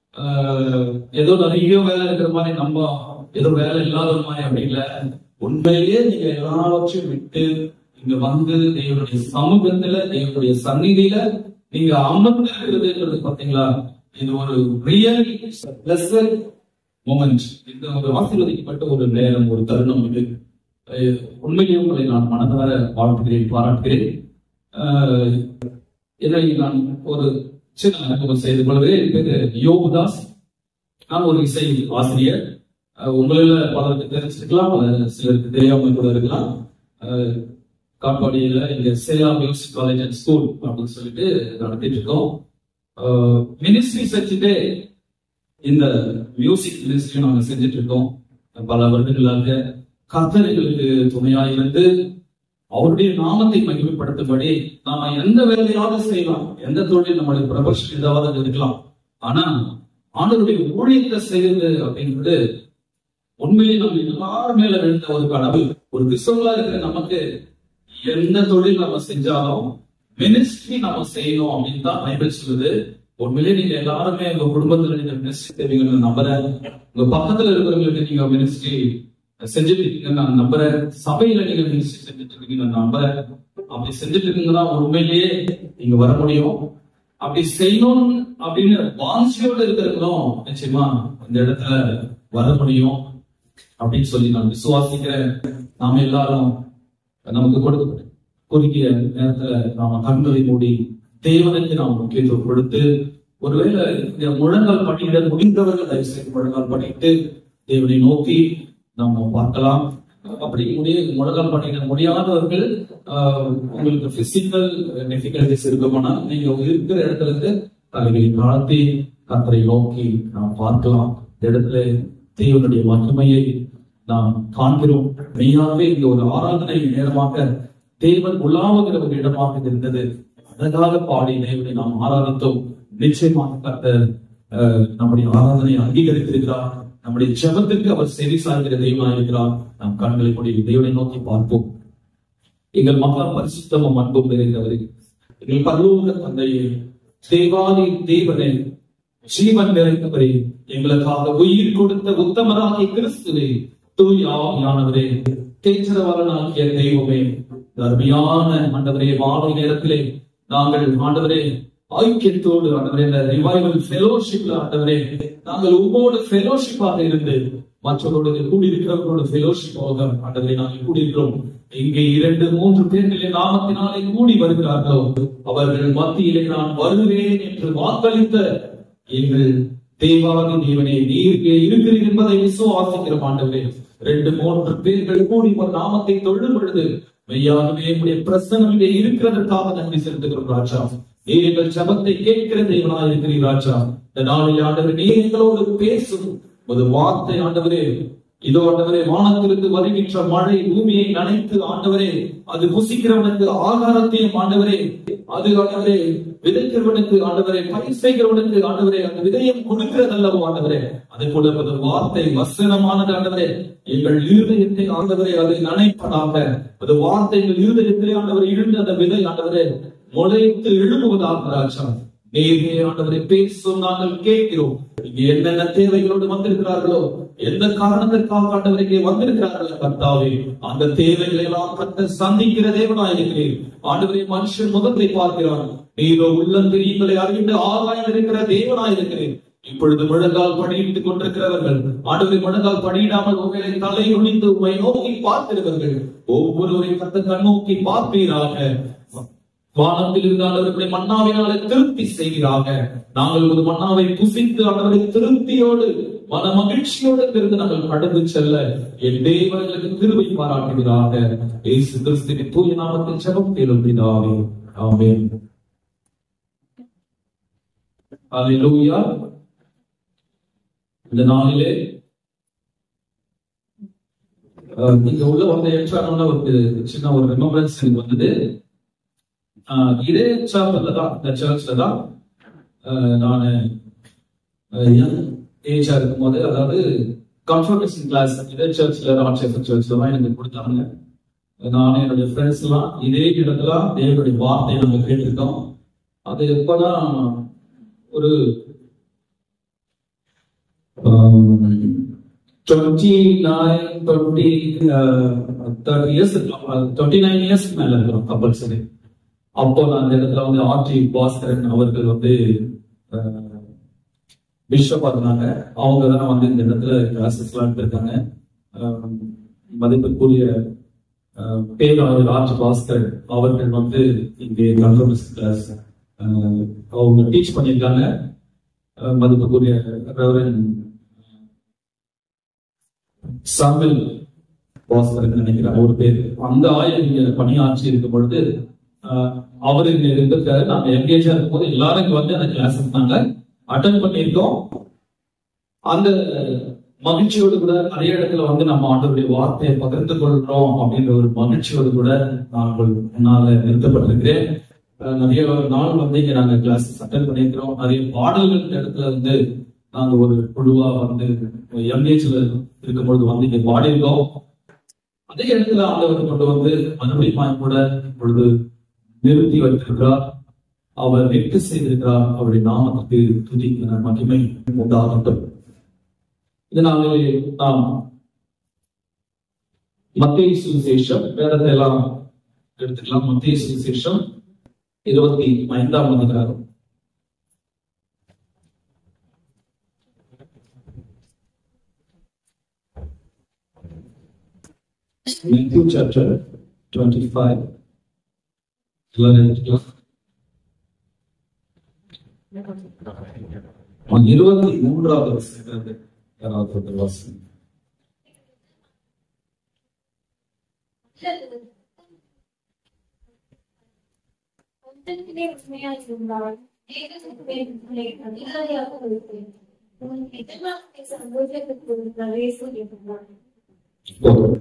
ஆஹ் ஏதோ நிறைய வேலை இருக்கிற மாதிரி நம்ம ஏதோ வேலை இல்லாத மாதிரி அப்படி இல்ல உண்மையிலேயே நீங்க எல்லாவற்றையும் விட்டு இங்க வந்து தேவனுடைய சமூகத்துல தேவனுடைய சந்நிதியில நீங்க அமர்ந்து இருக்கிறதுன்றது பாத்தீங்களா இது ஒரு ரியல் பிளஸர் மொமெண்ட் இந்த ஒரு ஆசீர்வதிக்கப்பட்ட ஒரு நேரம் ஒரு தருணம் இது அஹ் உண்மையிலேயே உங்களை நான் மனதார வாழ்த்துகிறேன் பாராட்டுகிறேன் ஆஹ் இதை நான் ஒரு சின்ன அனுபவம் செய்து கொள்கிறேன் என் பேரு யோகுதாஸ் நான் ஒரு இசை ஆசிரியர் அஹ் உங்களில் பலருக்கு தெரிஞ்சிருக்கலாம் அஹ் சிலருக்கு தெரியாம கூட இருக்கலாம் அஹ் காட்பாடியில இங்க Sela music college and school அப்படின்னு சொல்லிட்டு நடத்திட்டு இருக்கோம் மினிஸ்ட்ரி செஞ்சுட்டு இந்த மியூசிக் மினிஸ்ட்ரி நாங்க செஞ்சுட்டு இருக்கோம் பல வருடங்களாக கர்த்தர் எங்களுக்கு துணையா இருந்து அவருடைய நாமத்தை மகிமைப்படுத்தும்படி நாம எந்த வேலையாவது செய்யலாம் எந்த தொழில் நம்மளுடைய ப்ரொஃபஷன் ஏதாவது இருக்கலாம் ஆனா ஆண்டவருடைய ஊழியத்தை செய்யுது அப்படின்றது உண்மையிலே நம்ம எல்லாரும் மேல விழுந்த ஒரு கனவு ஒரு கிறிஸ்தவங்களா இருக்கிற நமக்கு எந்த தொழில் நம்ம செஞ்சாலும் மினிஸ்ட்ரி நம்ம செய்யணும் அப்படின்னு தான் பைபிள் சொல்லுது உண்மையிலே நீங்க எல்லாருமே உங்க குடும்பத்துல நீங்க மினிஸ்ட்ரி செய்வீங்கன்னு நம்புறேன் உங்க பக்கத்துல இருக்கிறவங்களுக்கு நீங்க மினிஸ்ட்ரி செஞ்சுட்டு இருக்கீங்கன்னு நான் நம்புறேன் சபையில நீங்க மினிஸ்ட்ரி செஞ்சுட்டு இருக்கீங்கன்னு நான் நம்புறேன் அப்படி செஞ்சுட்டு இருக்கீங்கன்னா உண்மையிலேயே நீங்க வர முடியும் அப்படி செய்யணும் அப்படின்னு வாஞ்சியோட இருக்கிறவங்களும் நிச்சயமா இந்த இடத்துல வர முடியும் அப்படின்னு சொல்லி நான் விசுவாசிக்கிறேன் நாம எல்லாரும் நமக்கு கொடுக்கப்பட்ட குறுகிய நேரத்துல நாம கண்களை மூடி தேவனுக்கு நாம் முக்கியத்துவம் கொடுத்து ஒருவேளை இந்த முழங்கால் படியிட முடிந்தவர்கள் தயவு செய்து முழங்கால் படிட்டு தேவனை நோக்கி நம்ம பார்க்கலாம் அப்படி முடிய முழங்கால் படியிட முடியாதவர்கள் ஆஹ், உங்களுக்கு பிசிக்கல் டிஃபிகல்டிஸ் இருக்குமானா நீங்க இருக்கிற இடத்துல இருந்து தலைகளை தாழ்த்தி கத்தரை நோக்கி நாம் பார்க்கலாம் இந்த இடத்துல தேவனுடைய மகிமையை நாம் காண்கிறோம் மெய்யாகவே இந்த ஒரு ஆராதனை நேரமாக தேவன் உலாவுகிற ஒரு இடமாக இது இருந்தது அழகாக பாடி தேவனை நாம் ஆராதித்தோம் நிச்சயமாக கர்த்தர் அஹ், நம்முடைய ஆராதனை அங்கீகரித்திருக்கிறார் நம்முடைய ஜெபத்திற்கு அவர் செவி சாய்கிற தெய்வமாக இருக்கிறார் நாம் கண்களை மூடி தேவனை நோக்கி பார்ப்போம் எங்கள் மகா பரிசுத்தமும் அன்பும் நிறைந்தவரே எங்கள் பரலோக தந்தையே தேவாதி தேவனே ஜீவன் நிறைந்தவரே எங்களுக்காக உயிர் கொடுத்த உத்தமராகிய கிறிஸ்துவே தூய் ஆவியானவரே தேச்சரவரனாகிய தெய்வமே இந்த அருமையான ஆண்டவரே மாலை நேரத்திலே நாங்கள் ஆண்டவரே ஐக்கியத்தோடு ஆண்டவரே இந்த ரிவைவல் ஃபெலோஷிப்ல ஆண்டவரே நாங்கள் உங்களோட ஃபெலோஷிப்பாக இருந்து மற்றவர்களோடு கூடியிருக்கிறவர்களோட ஃபெலோஷிப்பாக ஆண்டவரே நாங்கள் கூடியிருக்கிறோம் இங்கே இரண்டு மூன்று பேர்களின் நாமத்தினாலே கூடி வருகிறார்களோ அவர்கள் மத்தியிலே நான் வருகிறேன் என்று வாக்களித்த எங்கள் தேவாதி தேவனே நீர் இங்கே இருக்கிறீர் என்பதை விசுவாசிக்கிற ஆண்டவரே ரெண்டு மூன்று பேர்கள் கூடி ஒரு நாமத்தை தொழும் பொழுது மெய்யாகவே உடைய பிரசனம் இங்கே இருக்கிறதற்காக நன்றி செலுத்துகிறோம் ராஜா நீர் எங்கள் ஜபத்தை கேட்கிற தேவனாய் இருக்கிறீர் ராஜா இந்த நாளில் ஆண்டவர் நீர் எங்களோடு பேசும் ஒரு வார்த்தை ஆண்டவரே இதோ ஆண்டவரே வானத்திலிருந்து வருகின்ற மழை பூமியை நனைத்து ஆண்டவரே அது புசிக்கிறவனுக்கு ஆகாரத்தையும் ஆண்டவரே அது ஆண்டவரே விதைக்கிறவனுக்கு ஆண்டவரே பயிர் செய்கிறவனுக்கு ஆண்டவரே அந்த விதையம் கொடுக்கிறதல்லவோ ஆண்டவரே அதே போல ஒரு வார்த்தை வசனமானது ஆண்டவரே எங்கள் இருதயத்தை ஆண்டவரே அது நனைப்பதாக அது வார்த்தை எங்கள் இருதயத்திலே ஆண்டவரை இழுந்து அந்த விதை ஆண்டவரே முளைத்து எழுப்புவதாக ராஜா நீரே ஆண்டவரை பேசும் நாங்கள் கேட்கிறோம் இங்கே என்னென்ன தேவைகளோடு வந்திருக்கிறார்களோ எந்த காரணத்திற்காக ஆண்டவர் இங்கே வந்திருக்கிறார்கள் கர்த்தாவே அந்த தேவைகளை எல்லாம் கத்த சந்திக்கிற தேவனாய் இருக்கிறீர் ஆண்டவரை மனுஷன் முகத்தை பார்க்கிறான் நீரோ உள்ளந்திரியங்களை அறிந்து ஆராய்ந்திருக்கிற தேவனாய் இருக்கிறீர் இப்பொழுது முழங்கால் படியிட்டுக் கொண்டிருக்கிறவர்கள் ஆண்டவரை முழங்கால் படியிடாமல் உங்களை தலை ஒளிந்து உண்மை நோக்கி பார்க்கிறவர்கள் ஒவ்வொருவரையும் கத்த கண்ணோக்கி பார்ப்பீராக வானத்தில் இருந்து ஆண்டவர்களை மன்னாவினாலே திருப்தி செய்கிறாங்க நாங்கள் ஒரு மன்னாவை புசித்து ஆண்டவரை திருப்தியோடு மன மகிழ்ச்சியோடு இருந்து நாங்கள் கடந்து செல்ல என் தேவர்களுக்கு திருவை பாராட்டுகிறாக இயேசு கிறிஸ்துவின் தூய நாமத்தில் ஜெபம் கேளும் பிதாவே ஆமென் அல்லேலூயா இந்த நாளிலே அஹ், நீங்க உள்ள வந்த ஏற்றான ஒரு சின்ன ஒரு ரிமம்பரன்ஸ் எனக்கு வந்தது ஆஹ் இதே சாப்பிடல தான் இந்த சர்ச்ல தான் நான் யங் ஏஜா இருக்கும் போது அதாவது கன்ஃபர்மேஷன் கிளாஸ் இதே சர்ச்ல ராட்சேபர் சர்ச்ல தான் எனக்கு கொடுத்தாங்க நான் என்னுடைய ஃப்ரெண்ட்ஸ் எல்லாம் இதே இடத்துல தேவனுடைய வார்த்தையை நம்ம கேட்டிருக்கோம் அது எப்பதான் ஒரு twenty nine twenty thirty years twenty nine இயர்ஸ்க்கு மேல இருக்கிறோம் கம்பல்சரி அப்போ நான் அந்த இடத்துல வந்து ஆர்டி பாஸ்கரன் அவர்கள் வந்து பிஷப்பா இருந்தாங்க அவங்க தான் வந்து இந்த இடத்துல கிளாஸஸ் எல்லாம் எடுத்திருக்காங்க அஹ், மதிப்பிற்குரிய அஹ், பேராளர் ஆர்டி பாஸ்கர் அவர்கள் வந்து இங்கே கன்ஃபர்மன்ஸ் கிளாஸ் அவங்க டீச் பண்ணியிருக்காங்க அஹ், மதிப்புக்குரிய ரெவரன் சாமில் பாஸ்கர் நினைக்கிறேன் ஒரு பேர் அந்த ஆயர் இங்க பணியாற்றி இருக்கும் பொழுது ஆஹ், அவர் இங்க இருந்திருக்காரு நாங்க எங்கேஜா இருக்கும் போது எல்லாரும் இங்க வந்து அந்த கிளாஸ் நாங்க அட்டன் பண்ணியிருக்கோம் அந்த மகிழ்ச்சியோடு கூட அதே இடத்துல வந்து நம்ம ஆண்டவருடைய வார்த்தையை பகிர்ந்து கொள்றோம் அப்படின்ற ஒரு மகிழ்ச்சியோடு கூட நாங்கள் முன்னால நிறுத்தப்பட்டிருக்கிறேன் ஆஹ், நிறைய நாள் வந்து இங்க நாங்க கிளாஸ் அட்டன் பண்ணியிருக்கிறோம் நிறைய பாடல்கள் இந்த இடத்துல வந்து நாங்க ஒரு குழுவா வந்து எம்ஏஜ்ல இருக்கும்பொழுது வந்து இங்க பாடியிருக்கோம் அதே இடத்துல ஆண்டவர் கொண்டு வந்து மறுபடியும் கூட இப்பொழுது நிறுத்தி வைத்திருக்கிறார் அவர் வெற்றி செய்திருக்கிறார் அவருடைய நாமத்துக்கு துதிக்கிற மகிமை உண்டாகட்டும் இதனாலே நாம் மத்திய சுவிசேஷம் வேதத்தை எல்லாம் எடுத்துக்கலாம் மத்திய சுவிசேஷம் இருபத்தி ஐந்தாம் அதிகாரம் Matthew chapter 25. எல்லாரும் எடுத்துக்கலாம். இருபத்தி மூன்றாவது வசனத்திலிருந்து யாராவது ஒருத்தர் வாசிங்க. ஒன்றத்திலே உண்மையாய் இருந்தால் தேவனுக்கு உங்களை அதிகாரியாக வைப்பேன் உன் எதிர்பார்ப்பை சந்தோஷத்துக்கு பிரவேசம் என்றான் போதும்.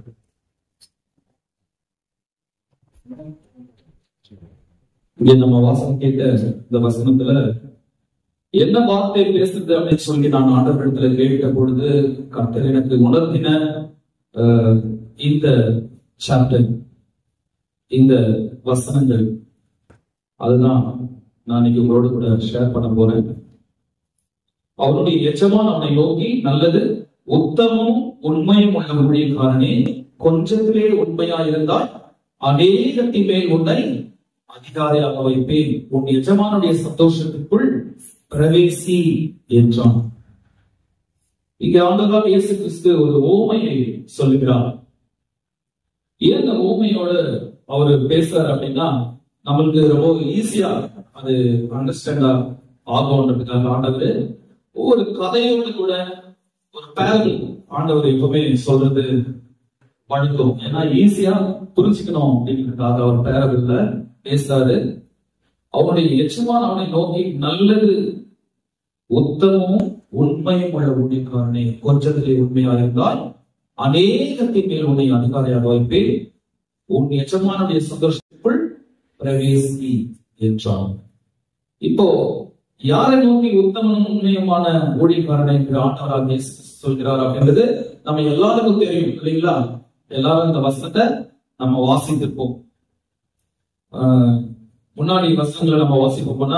இங்க நம்ம வாசனம் கேட்ட இந்த வசனத்துல என்ன வார்த்தை பேசுறது அப்படின்னு சொல்லி நான் ஆண்டவரிடத்துல கேட்ட பொழுது கர்த்தர் எனக்கு உணர்த்தின அஹ், இந்த சாப்டர் இந்த வசனங்கள் அதுதான் நான் இன்னைக்கு உங்களோட கூட ஷேர் பண்ண போறேன் அவருடைய எஜமான் அவனை நோக்கி நல்லது உத்தமும் உண்மையும் உள்ள ஊழியக்காரனே கொஞ்சத்திலே உண்மையா இருந்தால் அநேகத்தின் மேல் உன்னை அதிகாரியாக வைப்பேன் உன் எஜமானுடைய சந்தோஷத்துக்குள் பிரவேசி என்றான் இங்க ஆண்டவர் இயேசு கிறிஸ்து ஒரு ஓமையை சொல்லுகிறார் ஏன் அந்த ஓமையோட அவர் பேசுறாரு அப்படின்னா நம்மளுக்கு ரொம்ப ஈஸியா அது அண்டர்ஸ்டாண்ட் ஆகும்ன்றதுக்காக ஆண்டவர் ஒரு கதையோடு கூட ஒரு பேரல் ஆண்டவர் எப்பவுமே சொல்றது வழக்கம் ஏன்னா ஈஸியா புரிஞ்சுக்கணும் அப்படிங்கிறதுக்காக அவர் பேரபிள்ல பேசுறாரு அவனுடைய எச்சமான அவனை நோக்கி நல்லது உத்தமும் உண்மையும் உள்ள ஊழியக்காரனே கொஞ்சத்திலே உண்மையா இருந்தால் அநேகத்தின் மேல் உன்னை அதிகாரியாக வைப்பேன் உன் எஜமானுடைய சந்தோஷத்துக்குள் பிரவேசி என்றான் இப்போ யாரை நோக்கி உத்தமனும் உண்மையுமான ஊழியக்காரனை என்று ஆண்டவராக இயேசு சொல்கிறார் அப்படின்றது நம்ம எல்லாருக்கும் தெரியும் இல்லைங்களா எல்லாரும் இந்த வசனத்தை நம்ம வாசித்திருப்போம் ஆஹ் முன்னாடி வசனங்களை நம்ம வாசிப்போம் போனா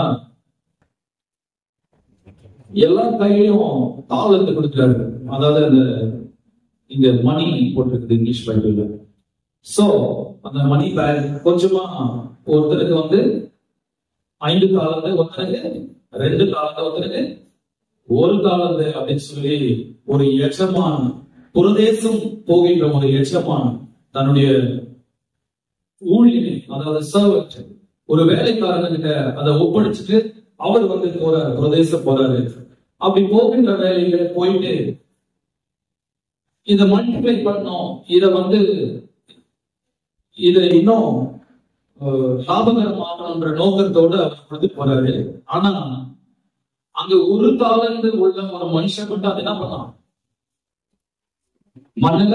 எல்லா கையிலையும் தாளத்தை கொடுக்கிறாரு அதாவது அந்த இங்க மணி போட்டிருக்குது இங்கிலீஷ் பைபிள்ல சோ அந்த மணி பேக் கொஞ்சமா ஒருத்தருக்கு வந்து ஐந்து காலந்து ஒருத்தருக்கு ரெண்டு காலந்து ஒருத்தருக்கு ஒரு காலந்து அப்படின்னு சொல்லி ஒரு எச்சமான் புரதேசம் போகின்ற ஒரு எச்சமான் தன்னுடைய ஊழியனை அதாவது சர்வெண்ட் ஒரு வேலைக்காரங்க கிட்ட அதை ஒப்படைச்சிட்டு அவர் வந்து போறாரு பிரதேசம் போறாரு அப்படி போகின்ற வேலையில போயிட்டு இத மல்டிப்ளை பண்ணோம் இத வந்து இத இன்னும் அஹ், லாபகரமாகணுன்ற நோக்கத்தோட அவர் கொடுத்து போறாரு ஆனா அங்க ஒரு தாளந்து உள்ள ஒரு மனுஷன் மட்டும் அது என்ன பண்ணான் மண்ணுல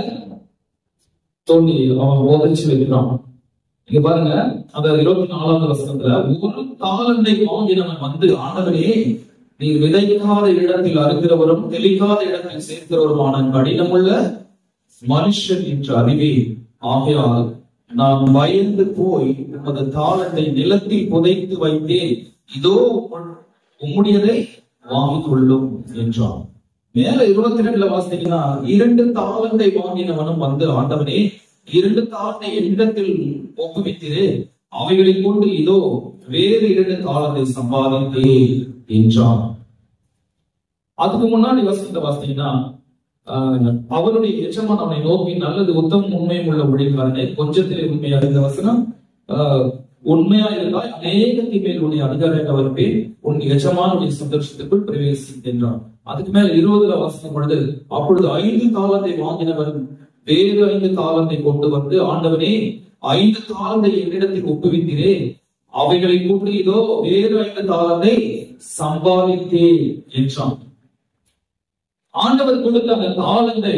தோண்டி அவன் உதச்சு வைக்கிறான் இங்க பாருங்க அந்த இருபத்தி நாலாவது வசனத்துல ஒரு தாளந்தை வாங்கினவன் வந்து ஆண்டவரே நீ விதைக்காத இடத்தில் அறுக்கிறவரும் தெளிக்காத இடத்தில் சேர்க்கிறவருமான கடினமுள்ள மனுஷன் என்று அறிவே ஆகையால் நான் பயந்து போய் உமது தாளத்தை நிலத்தில் புதைத்து வைத்தேன் இதோ உம்- உம்முடையதை வாங்கிக் கொள்ளும் என்றான் மேல இருபத்தி ரெண்டுல வாசித்தீங்கன்னா இரண்டு தாளந்தை வாங்கினவனும் வந்து ஆண்டவனே இரண்டு தாளத்தை என்னிடத்தில் ஒப்புவித்திரு அவைகளை கொண்டு இதோ வேறு இரண்டு தாளத்தை சம்பாதித்தே என்றான் அதுக்கு முன்னாடி வசனத்தை வாசித்தீங்கன்னா ஆஹ், அவருடைய எஜமான் அவனை நோக்கி நல்லது உத்தமம் உண்மையும் உள்ள ஊழியக்காரனே கொஞ்சத்திலே உண்மையா இந்த வசனம் ஆஹ், உண்மையா இருந்தால் அநேகத்தின் மேல் உன்னை அதிகாரியாக வைப்பேன் உன் எஜமானுடைய சந்தோஷத்துக்குள் பிரவேசி என்றான் அதுக்கு மேல இருபதுல வாசனம் பொழுது அப்பொழுது ஐந்து காலத்தை வாங்கினவன் வேறு ஐந்து காலத்தை கொண்டு வந்து ஆண்டவனே ஐந்து காலத்தை என்னிடத்தில் ஒப்புவித்தீரே அவைகளை கொண்டு இதோ வேறு ஐந்து காலத்தை சம்பாதித்தேன் என்றான் ஆண்டவர் கொடுத்த அந்த தாளந்தை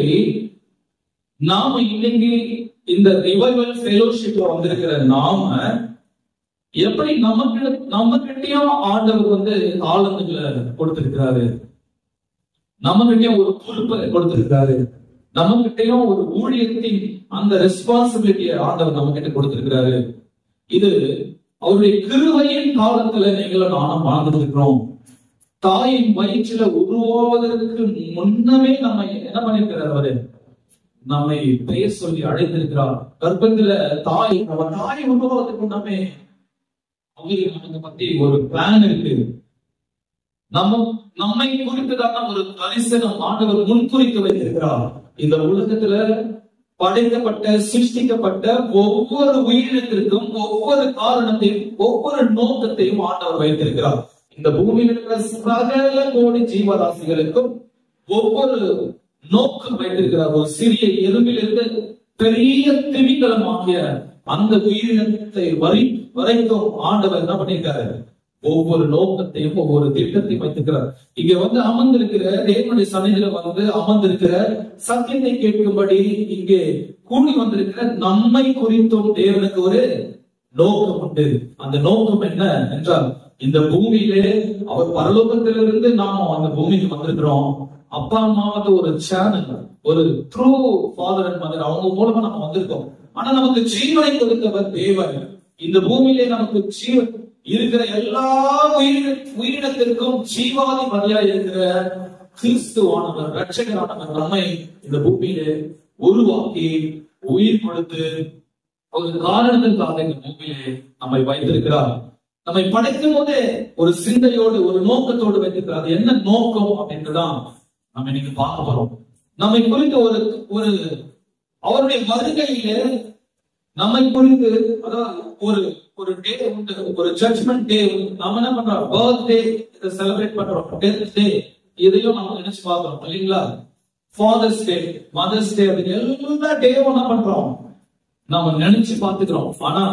நாம இன்னைக்கு இந்த ரிவைவல் ஃபெலோஷிப்ல வந்திருக்கிற நாம எப்படி நமக்கு நம்ம கிட்டயும் ஆண்டவர் வந்து தாளந்துகளை கொடுத்திருக்கிறாரு நம்ம கிட்டயும் ஒரு பொறுப்பை கொடுத்திருக்கிறாரு நம்ம கிட்டயும் ஒரு ஊழியத்தின் அந்த ரெஸ்பான்சிபிலிட்டியை ஆண்டவர் நம்ம கிட்ட கொடுத்திருக்கிறாரு இது அவருடைய கிருபையின் காலத்துல நீங்களும் நானும் வாழ்ந்துருக்கிறோம் தாயின் வயிற்றுல உருவாவதற்கு முன்னமே நம்ம என்ன பண்ணிருக்கிறார் அவரு நம்மை பெயர் சொல்லி அழைத்திருக்கிறார் கர்ப்பத்துல தாய் நம்ம தாய் உருவாவதற்கு முன்னமே அவருக்கு நமக்கு பத்தி ஒரு பிளான் இருக்கு நம்ம நம்மை குறித்ததான ஒரு தரிசனம் ஆண்டவர் முன்குறித்து வைத்திருக்கிறார் இந்த உலகத்துல படைக்கப்பட்ட சிருஷ்டிக்கப்பட்ட ஒவ்வொரு உயிரினத்திற்கும் ஒவ்வொரு காரணத்தையும் ஒவ்வொரு நோக்கத்தையும் ஆண்டவர் வைத்திருக்கிறார் இந்த பூமியில் இருக்கிற சகல கோடி ஜீவராசிகளுக்கும் ஒவ்வொரு நோக்கம் வைத்திருக்கிறார் ஒரு சிறிய எறும்பிலிருந்து பெரிய திமிங்கலமாகிய அந்த உயிரினத்தை வரை வரைக்கும் ஆண்டவர் என்ன பண்ணிருக்காரு ஒவ்வொரு நோக்கத்தையும் ஒவ்வொரு திட்டத்தையும் வைத்திருக்கிறார் இங்க வந்து அமர்ந்திருக்கிற தேவனுடைய சன்னிதியில வந்து அமர்ந்திருக்கிற சத்தியத்தை கேட்கும்படி இங்கே கூடி வந்திருக்கிற நம்மை குறித்தும் தேவனுக்கு ஒரு நோக்கம் உண்டு அந்த நோக்கம் என்ன என்றால் இந்த பூமியிலே அவர் பரலோகத்திலிருந்து நாம அந்த பூமிக்கு வந்திருக்கிறோம் அப்பா அம்மா வந்து ஒரு சேனல் ஒரு த்ரூ ஃபாதர் அண்ட் மதர் அவங்க மூலமா நம்ம வந்திருக்கோம் ஆனா நமக்கு ஜீவனை கொடுத்தவர் தேவன் இந்த பூமியிலே நமக்கு ஜீவன் இருக்கிற எல்லா உயிரின உயிரினத்திற்கும் ஜீவாதி மரியா இருக்கிற கிறிஸ்துவானவர் ரட்சகரானவர் நம்மை இந்த பூமியிலே உருவாக்கி உயிர் கொடுத்து ஒரு காரணத்திற்காக இந்த பூமியிலே நம்மை வைத்திருக்கிறார் நம்மை படைக்கும் போதே ஒரு சிந்தையோடு ஒரு நோக்கத்தோடு வைத்திருக்கிறார் அது என்ன நோக்கம் அப்படின்றதான் நம்ம இன்னைக்கு பார்க்க போறோம் நம்மை குறித்து ஒரு ஒரு அவருடைய வருகையிலே நம்மை குறித்து அதாவது ஒரு ஒரு டே உண்டு ஒரு ஜட்மெண்ட் டே நம்ம என்ன பண்றோம் பர்த்டே இதை செலிப்ரேட் பண்றோம் டெத் டே இதையும் நம்ம நினைச்சு பார்க்கிறோம் இல்லைங்களா ஃபாதர்ஸ் டே மதர்ஸ் டே அப்படின்னு எல்லா டேவும் என்ன பண்றோம் நாம நினைச்சு பார்த்துக்கிறோம் ஆனா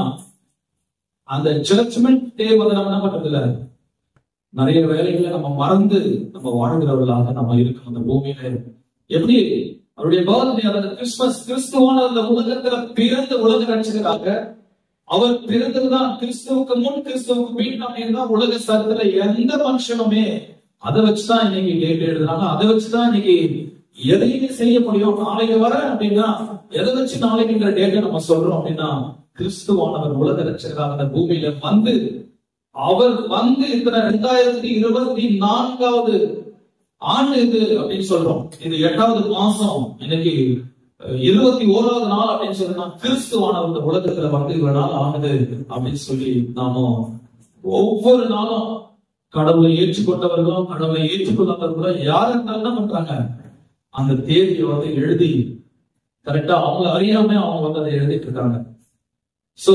அந்த ஜட்மெண்ட் டே வந்து நம்ம என்ன பண்றது இல்ல நிறைய வேலைகளை நம்ம மறந்து நம்ம வாழ்கிறவர்களாக நம்ம இருக்கோம் அந்த பூமியில எப்படி அவருடைய பர்த்டே அதாவது கிறிஸ்துமஸ் கிறிஸ்துவான அந்த உலகத்துல பிறந்த உலக ரட்சகராக அவர் பிறந்ததுதான் கிறிஸ்துவுக்கு முன் கிறிஸ்துவுக்கு பின் அப்படின்னா உலக சரித்திர எந்த மனுஷனுமே அதை வச்சுதான் இன்னைக்கு டேட் எழுதுறாங்க அதை வச்சுதான் இன்னைக்கு எதையுமே செய்ய முடியும் நாளைக்கு வர அப்படின்னா எதை வச்சு நாளைக்குங்கிற டேட்டை நம்ம சொல்றோம் அப்படின்னா கிறிஸ்துவானவர் உலக ரட்சகராக அந்த பூமியில வந்து அவர் வந்து இந்த ரெண்டாயிரத்தி இருபத்தி நான்காவது ஆண்டு இது அப்படின்னு சொல்றோம் இது எட்டாவது மாசம் இன்னைக்கு அஹ், இருபத்தி ஓராவது நாள் அப்படின்னு சொன்னா கிறிஸ்துவானவர் இந்த உலகத்துல வந்து இவ்வளவு நாள் ஆனது அப்படின்னு சொல்லி நாம ஒவ்வொரு நாளும் கடவுளை ஏற்றுக்கொண்டவர்களும் கடவுளை ஏற்றுக்கொள்ளாதவர்களும் யார் இருந்தாலும் என்ன பண்றாங்க அந்த தேதியை வந்து எழுதி கரெக்டா அவங்க அறியாம அவங்க வந்து அதை எழுதிட்டு இருக்காங்க சோ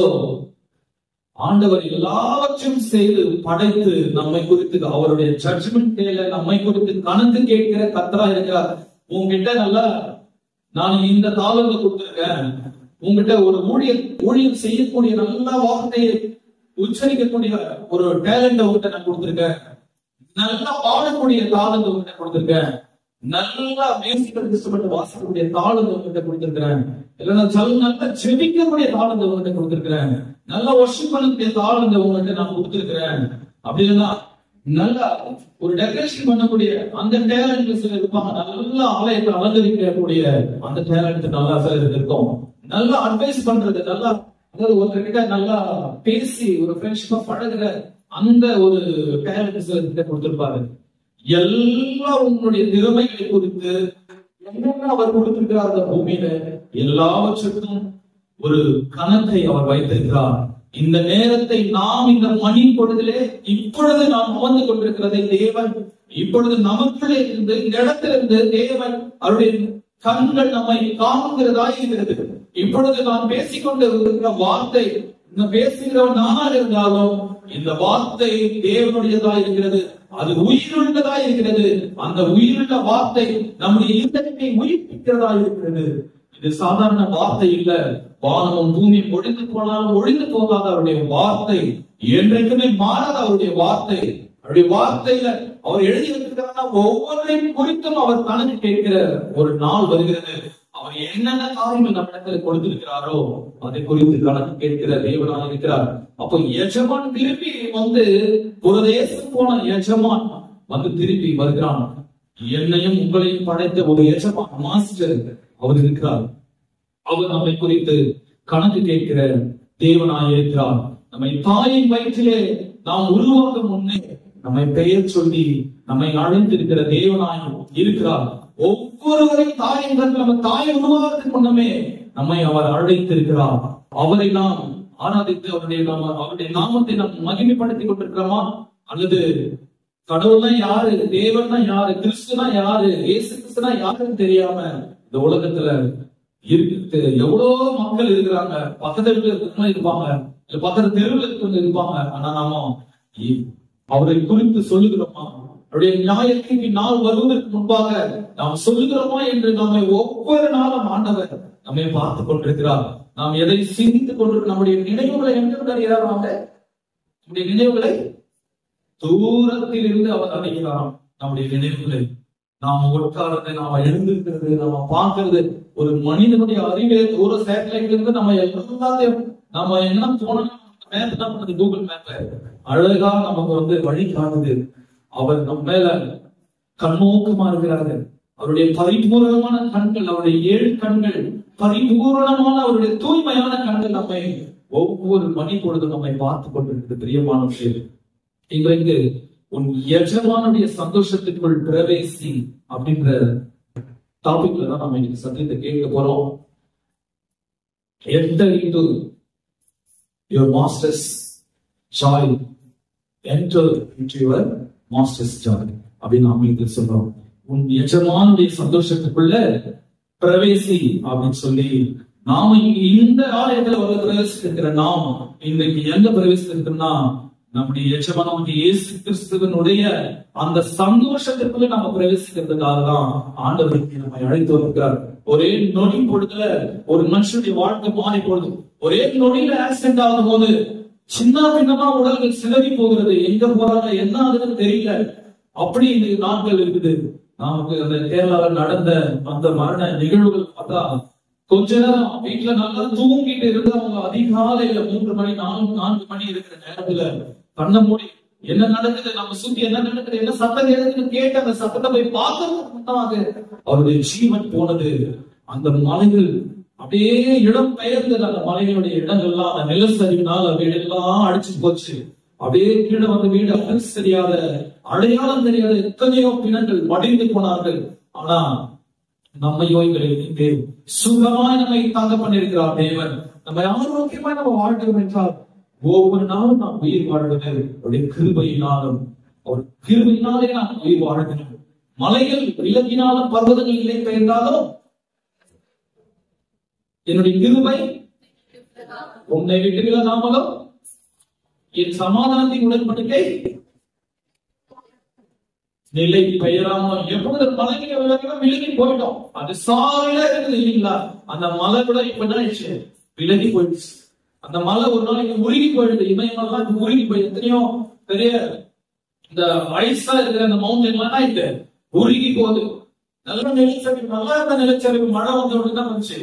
ஆண்டவர் எல்லாவற்றையும் செய்து படைத்து நம்மை குறித்து அவருடைய ஜட்ஜ்மெண்ட் டேல நம்மை குறித்து கணக்கு கேட்கிற கத்தரா இருக்கிறார் உங்ககிட்ட நல்லா நான் இந்த தாளங்க கொடுத்திருக்கேன் உங்ககிட்ட ஒரு ஊழியர் ஊழியம் செய்யக்கூடிய நல்ல வார்த்தையை உச்சரிக்கக்கூடிய ஒரு டேலண்ட் உங்ககிட்ட நான் கொடுத்திருக்கேன் நல்லா பாடக்கூடிய தாளங்க உங்ககிட்ட கொடுத்திருக்கேன் நல்லா மியூசிக்கல் இன்ஸ்ட்ருமெண்ட் வாசிக்கக்கூடிய தாளங்க உங்ககிட்ட கொடுத்திருக்கிறேன் இல்லைன்னா சொல் நல்லா ஜெபிக்கக்கூடிய தாளங்க உங்ககிட்ட கொடுத்திருக்கிறேன் நல்லா ஒர்ஷிப் பண்ணக்கூடிய தாளங்க உங்ககிட்ட நான் கொடுத்திருக்கிறேன் அப்படி இல்லைன்னா நல்லா ஒரு டெக்கரேஷன் பண்ணக்கூடிய அந்த டேலண்ட் சிலர் இருப்பாங்க நல்லா ஆலயத்தை அலங்கரிக்கக்கூடிய அந்த டேலண்ட் நல்லா சிலருக்கு இருக்கும் நல்லா அட்வைஸ் பண்றது நல்லா அதாவது ஒருத்தர்கிட்ட நல்லா பேசி ஒரு ஃப்ரெண்ட்ஷிப்பா பழகுற அந்த ஒரு டேலண்ட் சிலர்கிட்ட கொடுத்திருப்பாரு எல்லாம் உன்னுடைய திறமைகளை குறித்து என்னென்ன அவர் கொடுத்திருக்கிறார் அந்த பூமியில எல்லாவற்றுக்கும் ஒரு கணக்கை அவர் வைத்திருக்கிறார் இந்த நேரத்தை நாம் இந்த மணி பொழுதிலே இப்பொழுது நாம் அமர்ந்து கொண்டிருக்கிறதை தேவன் இப்பொழுது நமக்குள்ளே இருந்து இந்த இடத்திலிருந்து தேவன் அவருடைய கண்கள் நம்மை காண்கிறதாய் இருக்கிறது இப்பொழுது நாம் பேசிக்கொண்டு இருக்கிற வார்த்தை இந்த பேசுகிறவன் நானாக இருந்தாலும் இந்த வார்த்தை தேவனுடையதா இருக்கிறது அது உயிருள்ளதா இருக்கிறது அந்த உயிருள்ள வார்த்தை நம்முடைய இதயத்தை உயிர்ப்பிக்கிறதா இருக்கிறது இது சாதாரண வார்த்தை இல்ல வானமும் பூமி ஒழிந்து போனாலும் ஒழிந்து போகாத அவருடைய வார்த்தை என்றைக்குமே மாறாத அவருடைய வார்த்தை அவருடைய வார்த்தையில அவர் எழுதி வைத்திருக்கிறார்னா ஒவ்வொன்றையும் குறித்தும் அவர் கணக்கு கேட்கிற ஒரு நாள் வருகிறது அவர் என்னென்ன காரியங்கள் நம்ம இடத்துல கொடுத்திருக்கிறாரோ அதை குறித்து கணக்கு கேட்கிற தேவனாக இருக்கிறார் அப்போ எஜமான் திருப்பி வந்து ஒரு தேசம் போன எஜமான் வந்து திருப்பி வருகிறான் என்னையும் உங்களையும் படைத்த ஒரு எஜமான் மாஸ்டர் அவர் இருக்கிறார் அவர் நம்மை குறித்து கணக்கு கேட்கிற தேவனாய் இருக்கிறார் நம்மை தாயின் வயிற்றிலே நாம் உருவாக்கும் முன்னே நம்மை பெயர் சொல்லி நம்மை அழைத்திருக்கிற தேவனாய் இருக்கிறார் ஒவ்வொருவரையும் தாயின் கருத்தில் நம்ம தாயை உருவாகிறதுக்கு முன்னமே நம்மை அவர் அழைத்திருக்கிறார் அவரை நாம் ஆராதித்து அவருடைய நாம அவருடைய நாமத்தை நாம் மகிமைப்படுத்திக் கொண்டிருக்கிறோமா அல்லது கடவுள்னா யாரு தேவன்னா யாரு கிறிஸ்துனா யாரு இயேசு கிறிஸ்துனா யாருன்னு தெரியாம இந்த உலகத்துல இருக்கு எவ்வளவு மக்கள் இருக்கிறாங்க பக்கத்து வீட்டுல இருக்கிறவங்க இருப்பாங்க இல்ல பக்கத்து தெருவில் இருக்கிறவங்க இருப்பாங்க ஆனா நாம இ- அவரை குறித்து சொல்லுகிறோமா அவருடைய நியாயத்திற்கு நாள் வருவதற்கு முன்பாக நாம் சொல்லுகிறோமா என்று நம்மை ஒவ்வொரு நாளும் ஆண்டவர் நம்மை பார்த்து கொண்டிருக்கிறார் நாம் எதை சிந்தித்துக் கொண்டிருக்கிறோம் நம்முடைய நினைவுகளை என்று அறிகிறார் நம்முடைய நினைவுகளை தூரத்தில் இருந்து அவர் அறிகிறாராம் நம்முடைய நினைவுகளை நாம் உட்கார்றது நாம எழுந்திருக்கிறது நாம பார்க்கிறது ஒரு மனிதனுடைய அறிவே தூர சேட்டலைட்ல இருந்து நம்ம எல்லாத்தையும் நம்ம என்ன போனோம் மேப் தான் பண்ணுது கூகுள் மேப்ல அழகா நமக்கு வந்து வழி காணுது அவர் நம்ம மேல கண்ணோக்கமா இருக்கிறாரு அவருடைய பரிபூரணமான கண்கள் அவருடைய ஏழு கண்கள் பரிபூரணமான அவருடைய தூய்மையான கண்கள் நம்மை ஒவ்வொரு மணி பொழுதும் நம்மை பார்த்து கொண்டிருக்கிறது பிரியமான விஷயம் இன்றைக்கு உன் எஜமானுடைய சந்தோஷத்துக்குள் பிரவேசி அப்படின்ற டாபிக்ல தான் நம்ம இன்னைக்கு சத்தியத்தை கேட்க போறோம் enter into your master's joy enter into your master's joy அப்படின்னு ஆங்கிலத்தில் சொல்றோம் உன் எஜமானுடைய சந்தோஷத்துக்குள்ள பிரவேசி அப்படின்னு சொல்லி நாம இங்க இந்த ஆலயத்துல வந்து பிரவேசித்திருக்கிற நாம் இன்றைக்கு எங்க பிரவேசித்திருக்கிறோம்னா நம்முடைய எஜமானவங்க இயேசு கிறிஸ்துவனுடைய அந்த சந்தோஷத்திற்குள்ள நம்ம பிரவேசிக்கிறதுக்காக தான் ஆண்டவருக்கு நம்மை அழைத்து வருகிறார் ஒரே நொடி பொழுதுல ஒரு மனுஷனுடைய வாழ்க்கை மாறி போகுது ஒரே நொடியில ஆக்சிடென்ட் ஆகும் போது சின்ன பின்னமா உடல்கள் சிதறி போகிறது எங்க போறாங்க என்ன ஆகுதுன்னு தெரியல அப்படி இந்த நாட்கள் இருக்குது நமக்கு அந்த கேரளால நடந்த அந்த மரண நிகழ்வுகள் பார்த்தா கொஞ்ச நேரம் வீட்டுல நல்லா தூங்கிட்டு இருந்தவங்க அதிகாலையில மூன்று மணி நான்கு நான்கு மணி இருக்கிற நேரத்துல கண்ண மூடி என்ன நடக்குது நம்ம சுத்தி என்ன நடக்குது என்ன சத்தம் கேட்குதுன்னு கேட்டு அந்த சத்தத்தை போய் பார்க்கறதுக்கு முன்னாக அவருடைய ஜீவன் போனது அந்த மலைகள் அப்படியே இடம் பெயர்ந்தது அந்த மலைகளுடைய இடங்கள்லாம் அந்த நிலச்சரிவினால் வீடு எல்லாம் அடிச்சு போச்சு அப்படியே கீழே வந்து வீடு அரிசி தெரியாத அடையாளம் தெரியாத எத்தனையோ பிணங்கள் மடிந்து போனார்கள் ஆனா நம்மையோ எங்களை இங்கே சுகமாய் நம்மை தாங்க பண்ணிருக்கிறார் தேவன் நம்ம ஆரோக்கியமாய் நம்ம வாழ்கிறோம் என்றால் ஒவ்வொரு நாளும் நாம் உயிர் வாழ்வது அவருடைய கிருபையினாலும் அவர் கிருபையினாலே நாம் உயிர் வாழ்கிறோம் மலைகள் விலகினாலும் பர்வதங்கள் இல்லை பெயர்ந்தாலும் என்னுடைய கிருபை உன்னை விட்டு விலகாமலும் என் சமாதானத்தின் உடன்படிக்கை நிலை பெயராமல் எப்பொழுது மலைக்கு விலகினா விலகி போயிட்டோம் அது சாலையில இருக்குது இல்லைங்களா அந்த மலை கூட இப்ப என்ன ஆயிடுச்சு விலகி போயிடுச்சு அந்த மலை ஒரு நாளைக்கு உருகி போயிடுது இமயமெல்லாம் இப்ப உருகி போயிடுது எத்தனையோ பெரிய இந்த ஐஸா இருக்கிற அந்த மவுண்டன் எல்லாம் ஆயிட்டு உருகி போகுது நல்ல நிலச்சரிவு நல்லா இருந்த நிலச்சரிவு மழை வந்த உடனே தான் வந்துச்சு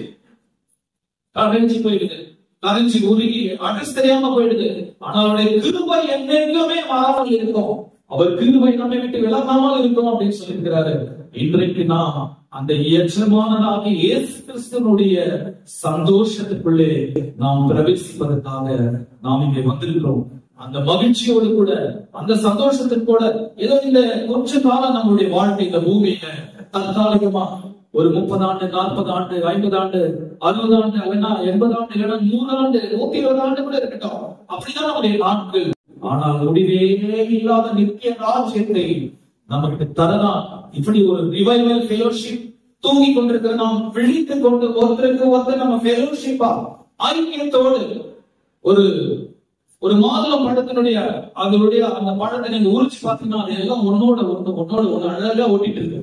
கரைஞ்சி போயிடுது கரைஞ்சி உருகி அட்ரஸ் தெரியாம போயிடுது ஆனா அவருடைய கிருபை என்னெங்குமே மாறாமல் இருக்கும் அவர் கிருபை நம்மை விட்டு விலகாமல் இருக்கும் அப்படின்னு சொல்லியிருக்கிறாரு இன்றைக்கு நாம் அந்த எஜமானனாகி இயேசு கிறிஸ்துவனுடைய சந்தோஷத்துக்குள்ளே நாம் பிரவேசிப்பதற்காக நாம் இங்கே வந்திருக்கிறோம் அந்த மகிழ்ச்சியோடு கூட அந்த சந்தோஷத்துக்கு கூட ஏதோ இந்த கொஞ்ச காலம் நம்மளுடைய வாழ்க்கை இந்த பூமியில தற்காலிகமா ஒரு முப்பது ஆண்டு நாற்பது ஆண்டு ஐம்பது ஆண்டு அறுபது ஆண்டு இல்லைன்னா எண்பது ஆண்டு இல்லைன்னா நூறு ஆண்டு நூத்தி இருபது ஆண்டு கூட இருக்கட்டும் அப்படிதான் நம்முடைய நாட்கள் ஆனால் முடிவே இல்லாத நித்திய ராஜ்யத்தை நமக்கு தரலாம் இப்படி ஒரு ரிவைவல் ஃபெலோஷிப் தூங்கி கொண்டிருக்கிற நாம் விழித்துக் கொண்டு ஒருத்தருக்கு ஒருத்தர் நம்ம ஃபெலோஷிப்பா ஐக்கியத்தோடு ஒரு ஒரு மாதுளம் பழத்தினுடைய அதனுடைய அந்த பழத்தை நீங்க உரிச்சு பார்த்தீங்கன்னா அது எல்லாம் ஒன்னோட ஒண்ணு ஒன்னோட ஒண்ணு அழகா ஓட்டிட்டு இருக்கு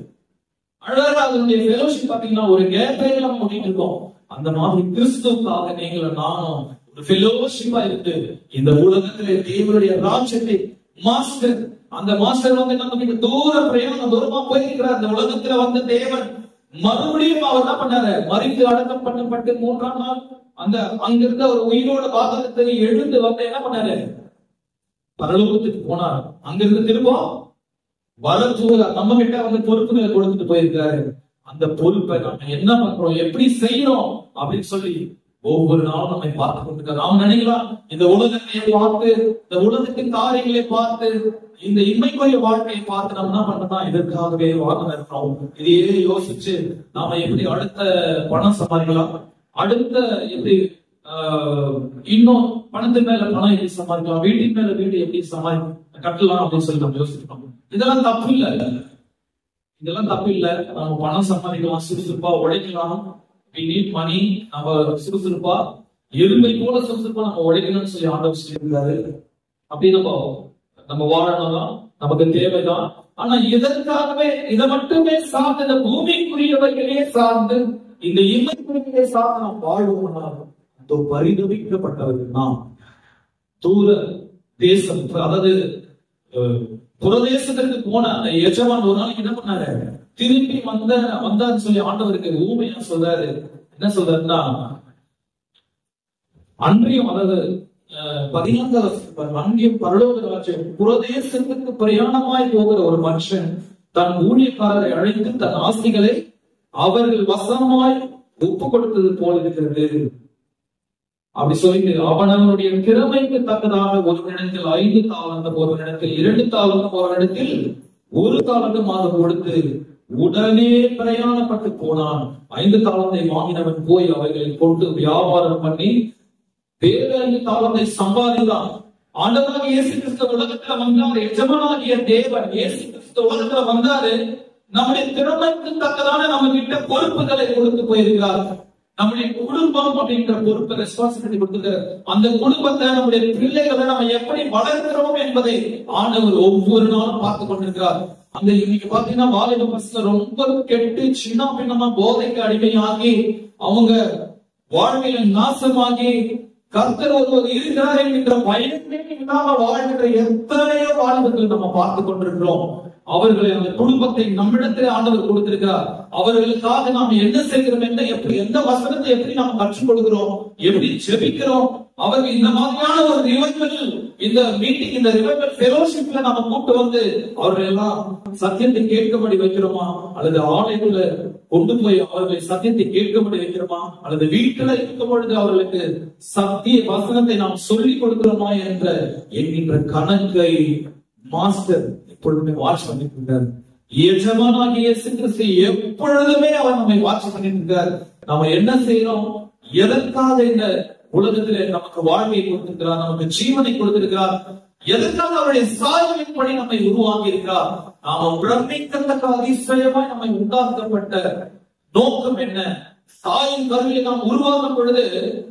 அழகா அதனுடைய ஃபெலோஷிப் பாத்தீங்கன்னா ஒரு கேப்பே இல்லாம ஓட்டிட்டு இருக்கோம் அந்த மாதிரி கிறிஸ்துவுக்காக நீங்களும் நானும் ஒரு ஃபெலோஷிப்பா இருக்கு இந்த உலகத்திலே தேவனுடைய ராஜ்யத்தை மாஸ்டர் அந்த மாஸ்டர் வந்து நம்ம கிட்ட தூர பிரயாணம் தூரமா போயிருக்கிறார் அந்த உலகத்துல வந்த தேவன் மறுபடியும் அவர் என்ன பண்ணாரு மறித்து அடக்கம் பண்ணப்பட்டு மூன்றாம் நாள் அந்த அங்கிருந்த ஒரு உயிரோட பாத்திரத்தை எழுந்து வந்து என்ன பண்ணாரு பரலோகத்துக்கு போனார் அங்கிருந்து திரும்பவும் வளர்த்துவதா நம்ம கிட்ட வந்து பொறுப்புகளை கொடுத்துட்டு போயிருக்காரு அந்த பொறுப்பை நம்ம என்ன பண்றோம் எப்படி செய்யணும் அப்படின்னு சொல்லி ஒவ்வொரு நாளும் நம்மை பார்த்து கொண்டிருக்காரு நாம் நினைக்கலாம் இந்த உலகத்தை பார்த்து இந்த உலகத்தின் காரியங்களை பார்த்து இந்த இன்மைக்குரிய வாழ்க்கையை பார்த்து நம்ம என்ன பண்றோம்னா இதற்காகவே வாங்க இருக்கிறோம் இதையே யோசிச்சு நாம எப்படி அடுத்த பணம் சம்பாதிக்கலாம் அடுத்த எப்படி ஆஹ், இன்னும் பணத்து மேல பணம் எப்படி சம்பாதிக்கலாம் வீட்டின் மேல வீடு எப்படி சமாளி கட்டலாம் அப்படின்னு சொல்லி நம்ம யோசிக்கிறோம் இதெல்லாம் தப்பு இல்ல இதெல்லாம் தப்பு இல்ல நம்ம பணம் சம்பாதிக்கலாம் சுறுசுறுப்பா உழைக்கலாம் we need money நம்ம சுறுசுறுப்பா எருமை போல சுறுசுறுப்பா நம்ம உழைக்கணும்னு சொல்லி ஆண்டவர் சொல்லியிருக்காரு அப்படி நம்ம நம்ம வாழணும் நமக்கு தேவைதான் ஆனா இதற்காகவே இதை மட்டுமே சார்ந்து இந்த பூமிக்குரியவைகளே சார்ந்து இந்த இமைக்குரியவே சார்ந்து நாம் வாழ்வோம்னா அதோ பரிதவிக்கப்பட்டவர்கள் நாம் தூர தேசம் அதாவது அஹ், புறதேசத்திற்கு போன அந்த எஜமான் ஒரு நாளைக்கு என்ன பண்ணாரு திரும்பி வந்த வந்தான்னு சொல்லி ஆண்டவருக்கு ஊமையா சொல்றாரு என்ன சொல்றாருன்னா அன்றியும் அதாவது அஹ், பதினான்காவது வசனம், அன்றியும் பரலோக ராஜ்யம் புறதேசத்துக்கு பிரயாணமாய் போகிற ஒரு மனுஷன் தன் ஊழியக்காரரை அழைத்து தன் ஆஸ்திகளை அவர்கள் வசமாய் ஒப்பு கொடுத்தது போல இருக்கிறது அப்படி சொல்லிட்டு அவனவனுடைய திறமைக்கு தக்கதாக ஒரு இடத்தில் ஐந்து தாளந்தம் ஒரு இடத்தில் இரண்டு தாளந்தம் ஒரு இடத்தில் ஒரு தாளந்தமாக கொடுத்து உடனே பிரயாணப்பட்டு போனான் ஐந்து தாளந்தை வாங்கினவன் போய் அவைகளை கொண்டு வியாபாரம் பண்ணி வேறு ஐந்து தாளந்தை சம்பாதித்தான் ஆண்டவராக இயேசு கிறிஸ்து உலகத்துல வந்தாரு எஜமானாகிய தேவன் இயேசு கிறிஸ்து உலகத்துல வந்தாரு நம்முடைய திறமைக்கு தக்கதான நம்ம கிட்ட பொறுப்புகளை கொடுத்து போயிருக்கிறார் நம்முடைய குடும்பம் அப்படின்ற பொறுப்பை ரெஸ்பான்சிபிலிட்டி கொடுத்துருக்காரு அந்த குடும்பத்தை நம்முடைய பிள்ளைகளை நம்ம எப்படி வளர்க்கிறோம் என்பதை ஆண்டவர் ஒவ்வொரு நாளும் பார்த்து கொண்டிருக்கிறார் அந்த இன்னைக்கு பாத்தீங்கன்னா வாலிப பசங்க ரொம்ப கெட்டு சின்ன பின்னமா போதைக்கு அடிமையாகி அவங்க வாழ்க்கையில நாசமாகி கர்த்தர் ஒருவர் இருக்கிறார் என்கின்ற பயமே இல்லாம வாழ்கின்ற எத்தனையோ வாழ்வுகள் நம்ம பார்த்து கொண்டிருக்கிறோம் அவர்களை அந்த குடும்பத்தை நம்மிடத்தில் ஆண்டவர் கொடுத்திருக்கிறார் அவர்களுக்காக நாம் என்ன செய்கிறோம் என்ன எப்படி எந்த வசனத்தை எப்படி நாம் கற்றுக் கொடுக்கிறோம் எப்படி ஜெபிக்கிறோம் அவர்கள் இந்த மாதிரியான ஒரு ரிவைவல் இந்த மீட்டிங் இந்த ரிவைவல் ஃபெலோஷிப்ல நம்ம கூட்டு வந்து அவர்கள் எல்லாம் சத்தியத்தை கேட்கபடி வைக்கிறோமா அல்லது ஆலயத்துல கொண்டு போய் அவர்களை சத்தியத்தை கேட்கபடி வைக்கிறோமா அல்லது வீட்டுல இருக்கும் பொழுது அவர்களுக்கு சத்திய வசனத்தை நாம் சொல்லிக் கொடுக்கிறோமா என்ற என்கின்ற கணக்கை மாஸ்டர் எப்பொழுதுமே வாட்ச் பண்ணிட்டு இருக்காரு எஜமானாகிய இயேசு கிறிஸ்து எப்பொழுதுமே அவர் நம்மை வாட்ச் பண்ணிட்டு இருக்காரு நம்ம என்ன செய்யறோம் எதற்காக இந்த உலகத்திலே நமக்கு வாழ்க்கையை கொடுத்திருக்கிறார் நமக்கு ஜீவனை கொடுத்திருக்கிறார் எதற்காக அவருடைய சாயலின்படி நம்மை உருவாக்கி இருக்கிறார் நாம பிரமிக்கத்தக்க அதிசயமாய் நம்மை உண்டாக்கப்பட்ட நோக்கம் என்ன சாயின் கருவியை நாம் உருவாக்கும் பொழுது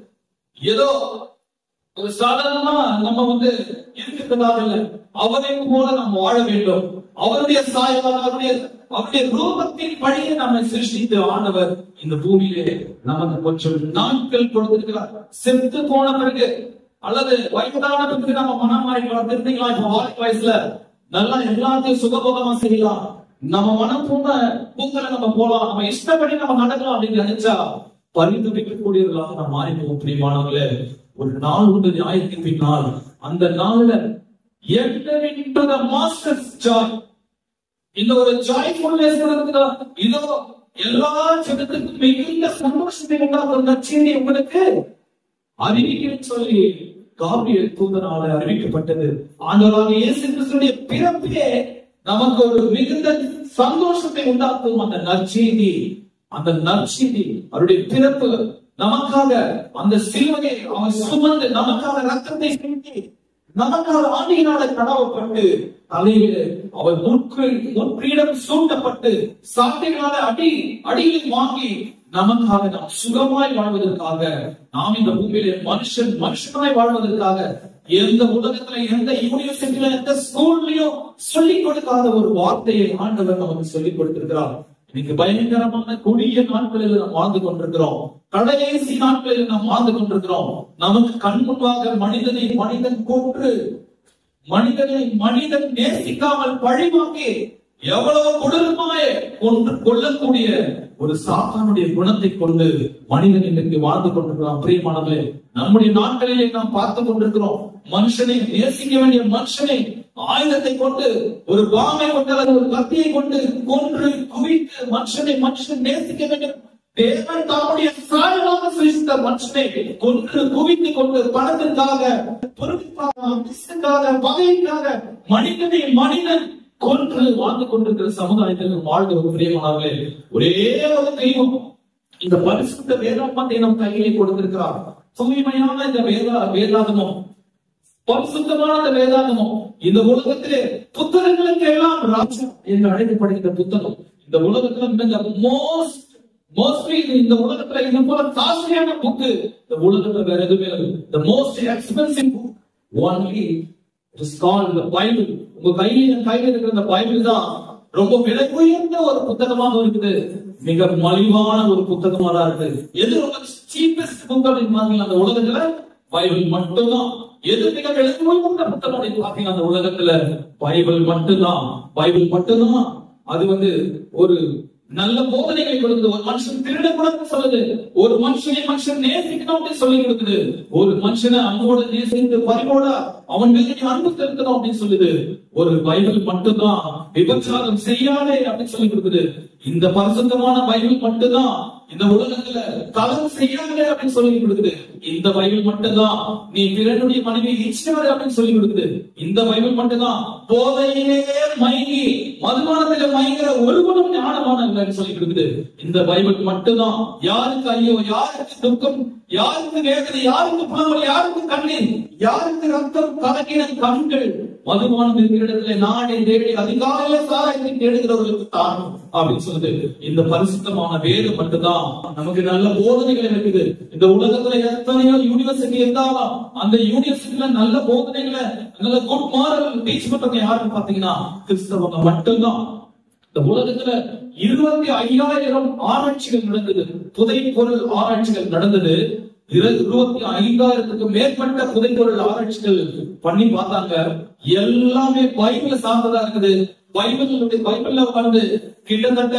ஏதோ ஒரு சாதாரணமா நம்ம வந்து இருக்கிறதாக இல்லை அவரை போல நாம் வாழ வேண்டும் அவருடைய சாயலாக அவருடைய அவருடைய ரூபத்தின் படியே நம்மை சிருஷ்டித்து ஆண்டவர் இந்த பூமியிலே நமக்கு கொஞ்சம் நாட்கள் கொடுத்திருக்கிறார் செத்து போன பிறகு அல்லது வயதான பிறகு நம்ம மனம் மாறிக்கலாம் திருந்திக்கலாம் இப்ப வாலிப வயசுல நல்லா எல்லாத்தையும் சுகபோகமா செய்யலாம் நம்ம மனம் போன பூக்களை நம்ம போலாம் நம்ம இஷ்டப்படி நம்ம நடக்கலாம் அப்படின்னு நினைச்சா பரிந்துரைக்கக்கூடியவர்களாக நாம் மாறி போகும் பிரியமானவர்களே ஒரு நாள் உண்டு நியாயத்தின் பின்னால் அந்த நாள்ல enter into the master's joy இந்த ஒரு ஜாய்ஃபுல்னஸ் இருக்குதா இதோ எல்லா ஜனத்துக்கும் மிகுந்த சந்தோஷத்தை உண்டாக்கும் நற்செய்தி உங்களுக்கு அறிவிக்கிறேன்னு சொல்லி காபியல் தூதனால அறிவிக்கப்பட்டது ஆண்டவராக இயேசு கிறிஸ்துடைய பிறப்பே நமக்கு ஒரு மிகுந்த சந்தோஷத்தை உண்டாக்கும் அந்த நற்செய்தி அந்த நற்செய்தி அவருடைய பிறப்பு நமக்காக அந்த சிலுவையை அவர் சுமந்து நமக்காக ரத்தத்தை சிந்தி நமக்காக ஆண்டியினால கடவப்பட்டு தலையிலே அவர் முற்கு முற்கிடம் சூட்டப்பட்டு சாட்டைகளால அடி அடியில் வாங்கி நமக்காக நாம் சுகமாய் வாழ்வதற்காக நாம் இந்த பூமியிலே மனுஷன் மனுஷனாய் வாழ்வதற்காக எந்த உலகத்துல எந்த யூனிவர்சிட்டியில எந்த ஸ்கூல்லயும் சொல்லிக் கொடுக்காத ஒரு வார்த்தையை ஆண்டவர் நமக்கு சொல்லிக் கொடுத்திருக்கிறார் இன்னைக்கு பயங்கரமான கொடிய நாட்களில் நாம் வாழ்ந்து கொண்டிருக்கிறோம் கடைசி நாட்களில் நாம் வாழ்ந்து கொண்டிருக்கிறோம் நமக்கு கண் முன்பாக மனிதனை மனிதன் கொன்று மனிதனை மனிதன் நேசிக்காமல் பழிவாங்கி எவ்வளவு கொடூரமாய் கொன்று கொள்ளக்கூடிய ஒரு சாத்தானுடைய குணத்தை கொண்டு மனிதன் இன்றைக்கு வாழ்ந்து கொண்டிருக்கிறான் பிரியமானவர்களே நம்முடைய நாட்களிலே நாம் பார்த்து கொண்டிருக்கிறோம் மனுஷனை நேசிக்க வேண்டிய மனுஷனை ஆயுதத்தை கொண்டு ஒரு பாமை கொண்டு அல்லது ஒரு கத்தியை கொண்டு கொன்று குவித்து மனுஷனை மனுஷன் நேசிக்க வேண்டும் தேவன் தம்முடைய சாயலாக சிருஷ்டித்த மனுஷனை கொன்று குவித்து கொண்டு பணத்திற்காக பொருளுக்காக அந்தஸ்துக்காக பகைக்காக மனிதனை மனிதன் கொன்று வாழ்ந்து கொண்டிருக்கிற சமுதாயத்தில் வாழ்ந்து ஒரு பிரியமானவர்களே ஒரே ஒரு தெய்வம் இந்த பரிசுத்த வேதாந்தத்தை நம் கையிலே கொடுத்திருக்கிறார் தூய்மையான இந்த வேதா வேதாகமம் பரிசுத்தமான இந்த வேதாகமம் இந்த உலகத்திலே புத்தகங்களுக்கு எல்லாம் ராஜா என்று அழைக்கப்படுகின்ற புத்தகம் இந்த உலகத்துல மிக மோஸ்ட் மோஸ்ட்லி இந்த உலகத்துல இது போல காஸ்ட்லியான புக்கு இந்த உலகத்துல வேற எதுவுமே இல்லை the most expensive book only It is called the Bible. உங்க கையில என் கையில இருக்கிற இந்த பைபிள் தான் ரொம்ப விலை உயர்ந்த ஒரு புத்தகமாக இருக்குது மிக மலிவான ஒரு புத்தகமா தான் இருக்கு எது ரொம்ப சீப்பஸ்ட் புக் அப்படின்னு பாத்தீங்கன்னா அந்த உலகத்துல பைபிள் மட்டும்தான் எது மிக விலை உயர்ந்த புத்தகம் அப்படின்னு பாத்தீங்கன்னா அந்த உலகத்துல பைபிள் மட்டும்தான் பைபிள் மட்டும்தான் அது வந்து ஒரு நல்ல போதனைகளை கொடுக்குது ஒரு மனுஷன் திருடக்கூடாதுன்னு சொல்லுது ஒரு மனுஷனை மனுஷன் நேசிக்கணும் அப்படின்னு சொல்லி கொடுக்குது ஒரு மனுஷனை அன்போட நேசித்து பரிவோட அவன் மீது நீ அன்பு செலுத்தணும் அப்படின்னு சொல்லுது ஒரு பைபிள் மட்டும்தான் விபச்சாரம் செய்யாதே அப்படின்னு சொல்லி கொடுக்குது இந்த பரிசுத்தமான பைபிள் மட்டும்தான் இந்த உலகத்துல தவறு செய்யாதே அப்படின்னு சொல்லி கொடுக்குது இந்த பைபிள் மட்டும்தான் நீ பிறனுடைய மனைவி இச்சியாதே அப்படின்னு சொல்லி கொடுக்குது இந்த பைபிள் மட்டும்தான் போதையிலே மயங்கி மதுபானத்தில மயங்கிற ஒருவனும் ஞானமான இல்லைன்னு சொல்லி கொடுக்குது இந்த பைபிள் மட்டும்தான் யாருக்கு ஐயோ யாருக்கு துக்கம் யாருக்கு வேதனை யாருக்கு புலவல் யாருக்கு கண்ணீர் யாருக்கு ரத்தம் கலக்கின கண்கள் மதுபானம் இருக்கிற இடத்துல நாடை தேடி அதிகாலையில சாராயத்தை தேடுகிறவர்களுக்கு தான் அப்படின்னு சொல்லுது இந்த பரிசுத்தமான வேதம் மட்டும்தான் நமக்கு நல்ல போதனைகள் இருக்குது இந்த உலகத்துல எத்தனையோ யூனிவர்சிட்டி இருந்தாலும் அந்த யூனிவர்சிட்டில நல்ல போதனைகளை நல்ல குட் மாரல் டீச் பண்றவங்க யாருன்னு பாத்தீங்கன்னா கிறிஸ்தவங்க மட்டும்தான் இந்த உலகத்துல இருபத்தி ஐயாயிரம் ஆராய்ச்சிகள் நடந்தது புதை பொருள் ஆராய்ச்சிகள் நடந்தது இரு- இருபத்தி ஐந்தாயிரத்துக்கு மேற்பட்ட புதை பொருள் ஆராய்ச்சிகள் பண்ணி பார்த்தாங்க எல்லாமே பைபிள சார்ந்ததா இருக்குது பைபிள் பைபிள்ல வந்து கிட்டத்தட்ட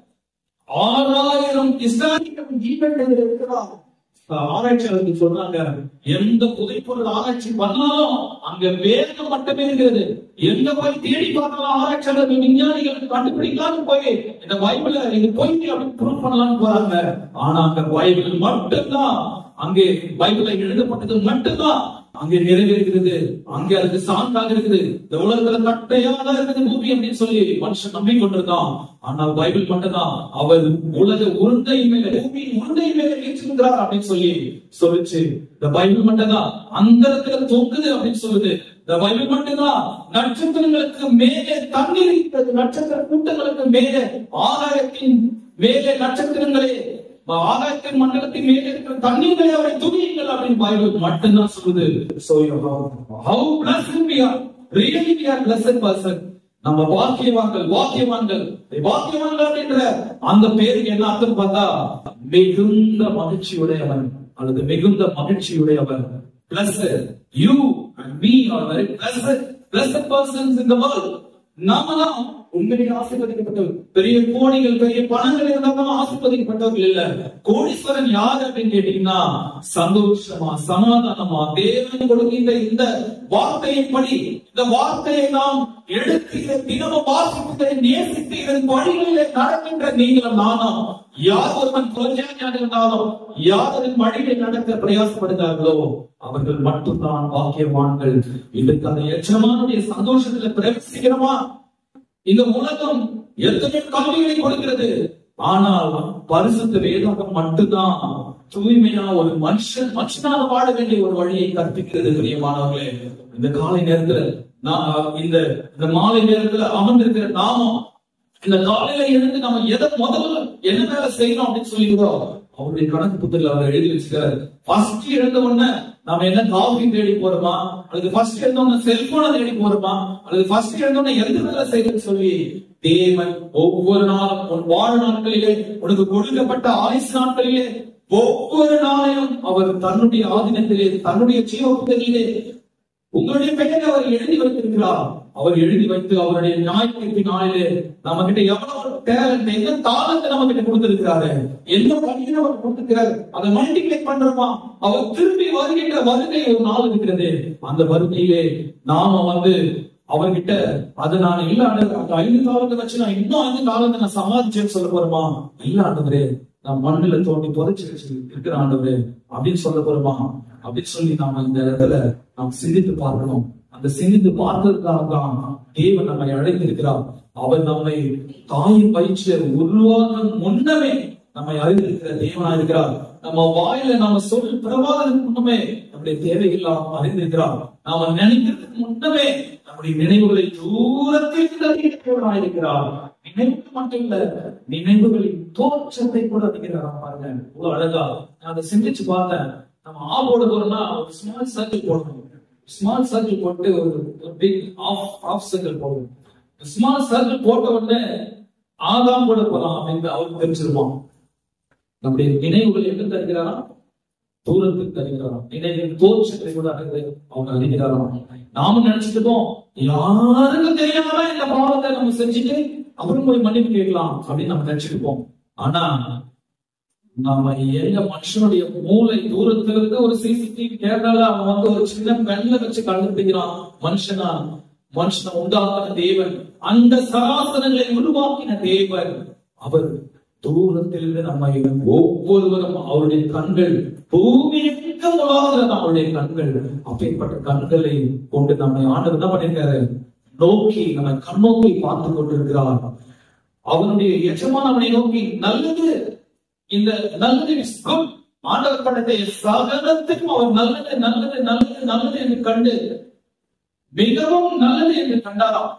ஆறாயிரம் இஸ்லாமிய ஈவெண்ட் இருக்கிறான் ஆராய்ச்சியாளர்கள் சொல்றாங்க எந்த புதைப்பொருள் ஆராய்ச்சி பண்ணாலும் அங்க வேதம் மட்டுமே இருக்கிறது எங்க போய் தேடி பார்த்தாலும் ஆராய்ச்சியாளர்கள் விஞ்ஞானிகள் கண்டுபிடிக்கலாம்னு போய் இந்த பைபிள இது போய் அப்படின்னு ப்ரூவ் பண்ணலாம்னு போறாங்க ஆனா அங்க பைபிள் மட்டும்தான் அங்கே பைபிள்ல எழுதப்பட்டது மட்டும்தான் அங்கே நிறைவேறுகிறது அங்கே அதுக்கு சான்றாக இருக்குது இந்த உலகத்துல கட்டையாக இருக்குது பூமி அப்படின்னு சொல்லி மனுஷன் நம்பி கொண்டிருக்கான் ஆனால் பைபிள் மட்டும்தான் அவர் உலக உருண்டை மேல பூமியின் உருண்டை மேல வீற்றிருக்கிறார் அப்படின்னு சொல்லி சொல்லுச்சு இந்த பைபிள் மட்டும்தான் அந்த இடத்துல தொங்குது அப்படின்னு சொல்லுது இந்த பைபிள் மட்டும்தான் நட்சத்திரங்களுக்கு மேலே தண்ணீர் இருக்கிறது நட்சத்திர கூட்டங்களுக்கு மேலே ஆகாயத்தின் மேலே நட்சத்திரங்களே ஆகாயத்தின் மண்டலத்தின் மேலே இருக்கிற தண்ணீர்களை அவரை துணியுங்கள் அப்படின்னு பைபிள் மட்டும்தான் சொல்லுது So you how how blessed we are really we are blessed person நம்ம வாக்கியவான்கள் வாக்கியவான்கள் வாக்கியவான்கள் அப்படின்ற அந்த பேருக்கு என்ன அர்த்தம் பார்த்தா மிகுந்த மகிழ்ச்சியுடையவன் அல்லது மிகுந்த மகிழ்ச்சியுடையவன் blessed you and me are very blessed blessed persons in the world நாமெல்லாம் உண்மையிலே ஆசீர்வதிக்கப்பட்டவர் பெரிய கோடிகள் பெரிய பணங்கள் இருந்தாலும் ஆசீர்வதிக்கப்பட்டவர்கள் இல்ல கோடீஸ்வரன் யார் அப்படின்னு கேட்டீங்கன்னா சந்தோஷமா சமாதானமா தேவன் கொடுக்கின்ற இந்த வார்த்தையின்படி இந்த வார்த்தையை நாம் எடுத்து இதை தினமும் வாசிப்பதை நேசித்து இதன் வழிகளிலே நடக்கின்ற நீங்களும் நானும் யார் ஒருவன் புரட்சியாக இருந்தாலும் யார் அதன் வழியை நடக்க பிரயாசப்படுகிறார்களோ அவர்கள் மட்டும்தான் பாக்கியவான்கள் இன்றைக்கு அந்த எச்சமானுடைய சந்தோஷத்துல பிரவேசிக்கிறோமா இந்த உலகம் எத்தனை கல்விகளை கொடுக்கிறது ஆனால் பரிசுத்த வேதாகம் மட்டும்தான் தூய்மையா ஒரு மனுஷன் மனுஷனாக வாழ வேண்டிய ஒரு வழியை கற்பிக்கிறது பிரியமானவர்களே இந்த காலை நேரத்துல நான் இந்த இந்த மாலை நேரத்துல அமர்ந்திருக்கிற நாமம் இந்த காலையில எழுந்து நம்ம எதை முதல்ல என்ன வேலை செய்யணும் அப்படின்னு சொல்லிக்கிறோம் அவருடைய கணக்கு புத்தகத்துல அவர் எழுதி வச்சுக்கிறாரு ஃபர்ஸ்ட் எழுந்த உடனே நாம என்ன காஃபி தேடி போறோமா அல்லது ஃபர்ஸ்ட் எழுந்த உடனே செல்போனை தேடி போறோமா அல்லது ஃபர்ஸ்ட் எழுந்த உடனே எந்த வேலை செய்யணும்னு சொல்லி தேவன் ஒவ்வொரு நாளும் உன் வாழ் நாட்களிலே உனக்கு கொடுக்கப்பட்ட ஆயுசு நாட்களிலே ஒவ்வொரு நாளையும் அவர் தன்னுடைய ஆதீனத்திலே தன்னுடைய ஜீவ புத்தகத்திலே உங்களுடைய பெயரை அவர் எழுதி வைத்திருக்கிறார் அவர் எழுதி வைத்து அவருடைய ஞாயிற்று நாளிலே நம்ம கிட்ட எவ்வளவு டேலண்ட் எந்த தாளத்தை நம்ம கிட்ட கொடுத்திருக்கிறாரு எந்த பணியை அவர் கொடுத்திருக்கிறாரு அதை மல்டிப்ளை பண்றோமா அவர் திரும்பி வருகின்ற வருகை ஒரு நாள் இருக்கிறது அந்த வருகையிலே நாம வந்து அவர்கிட்ட அது நான் இல்ல ஆண்டவரே, அந்த ஐந்து காலத்தை வச்சு நான் இன்னும் ஐந்து காலத்தை நான் சமாளிச்சேன்னு சொல்ல போறோமா இல்ல ஆண்டவரே நான் மண்ணுல தோண்டி புதைச்சு வச்சு இருக்கிற ஆண்டவரே அப்படின்னு சொல்ல போறோமா அப்படின்னு சொல்லி நாம இந்த இடத்துல நாம் சிந்தித்து பார்க்கணும் அந்த சிந்தித்து பார்க்கறதுக்காக தான் தேவன் நம்மை அழைத்திருக்கிறார் அவர் நம்மை தாயின் பயிற்சியை உருவாக்கும் முன்னமே நம்மை அறிந்திருக்கிற தேவனா இருக்கிறார் நம்ம வாயில நாம சொல் பிரபாதத்துக்கு முன்னமே நம்முடைய தேவையெல்லாம் அறிந்திருக்கிறார் நாம நினைக்கிறதுக்கு முன்னமே நம்முடைய நினைவுகளை தூரத்தில் அறிவிக்கிறவராக இருக்கிறார் நினைவு மட்டும் இல்ல நினைவுகளின் தோற்றத்தை கூட அறிகிறார் பாருங்க இவ்வளவு அழகா நான் அதை சிந்திச்சு பார்த்தேன் நம்ம ஆ போட போறோம்னா ஒரு ஸ்மால் சர்க்கிள் போடணும் ஸ்மால் சர்க்கிள் போட்டு ஒரு பிக் ஆஃப் ஆஃப் சர்க்கிள் போடுவோம் ஸ்மால் சர்க்கிள் போட்ட உடனே ஆதாம் கூட போலாம் அப்படின்னு அவருக்கு தெரிஞ்சிருவான் நம்முடைய நினைவுகள் எங்க தருகிறாரா தூரத்துக்கு தருகிறாராம் நினைவின் தோற்றத்தை கூட அறிந்து அவங்க அறிகிறாராம் நாம நினைச்சிட்டுப்போம் யாருக்கும் தெரியாம இந்த பாவத்தை நம்ம செஞ்சுட்டு அப்புறம் போய் மன்னிப்பு கேட்கலாம் அப்படின்னு நம்ம நினைச்சிருப்போம் ஆனா நம்ம எங்க மனுஷனுடைய மூளை தூரத்துல இருந்து ஒரு சிசிடிவி கேமரால அவன் வந்து ஒரு சின்ன பெண்ல வச்சு கண்டுபிடிக்கிறான் மனுஷனா மனுஷனை உண்டாக்கின தேவன் அந்த சராசரங்களை உருவாக்கின தேவன் அவர் தூரத்திலிருந்து நம்மை ஒவ்வொருவரும் அவருடைய கண்கள் பூமிக்கு உலாகிற நம்மளுடைய கண்கள் அப்பேற்பட்ட கண்களை கொண்டு நம்மை ஆண்டவர் என்ன பண்ணிருக்காரு நோக்கி நம்மை கண்ணோக்கி பார்த்து கொண்டிருக்கிறார் அவனுடைய எஜமான அவனை நோக்கி நல்லது இந்த நல்லது is good. ஆண்டவர் படத்தை சகலத்துக்கும் அவர் நல்லது நல்லது நல்லது நல்லது என்று கண்டு மிகவும் நல்லது என்று கண்டாராம்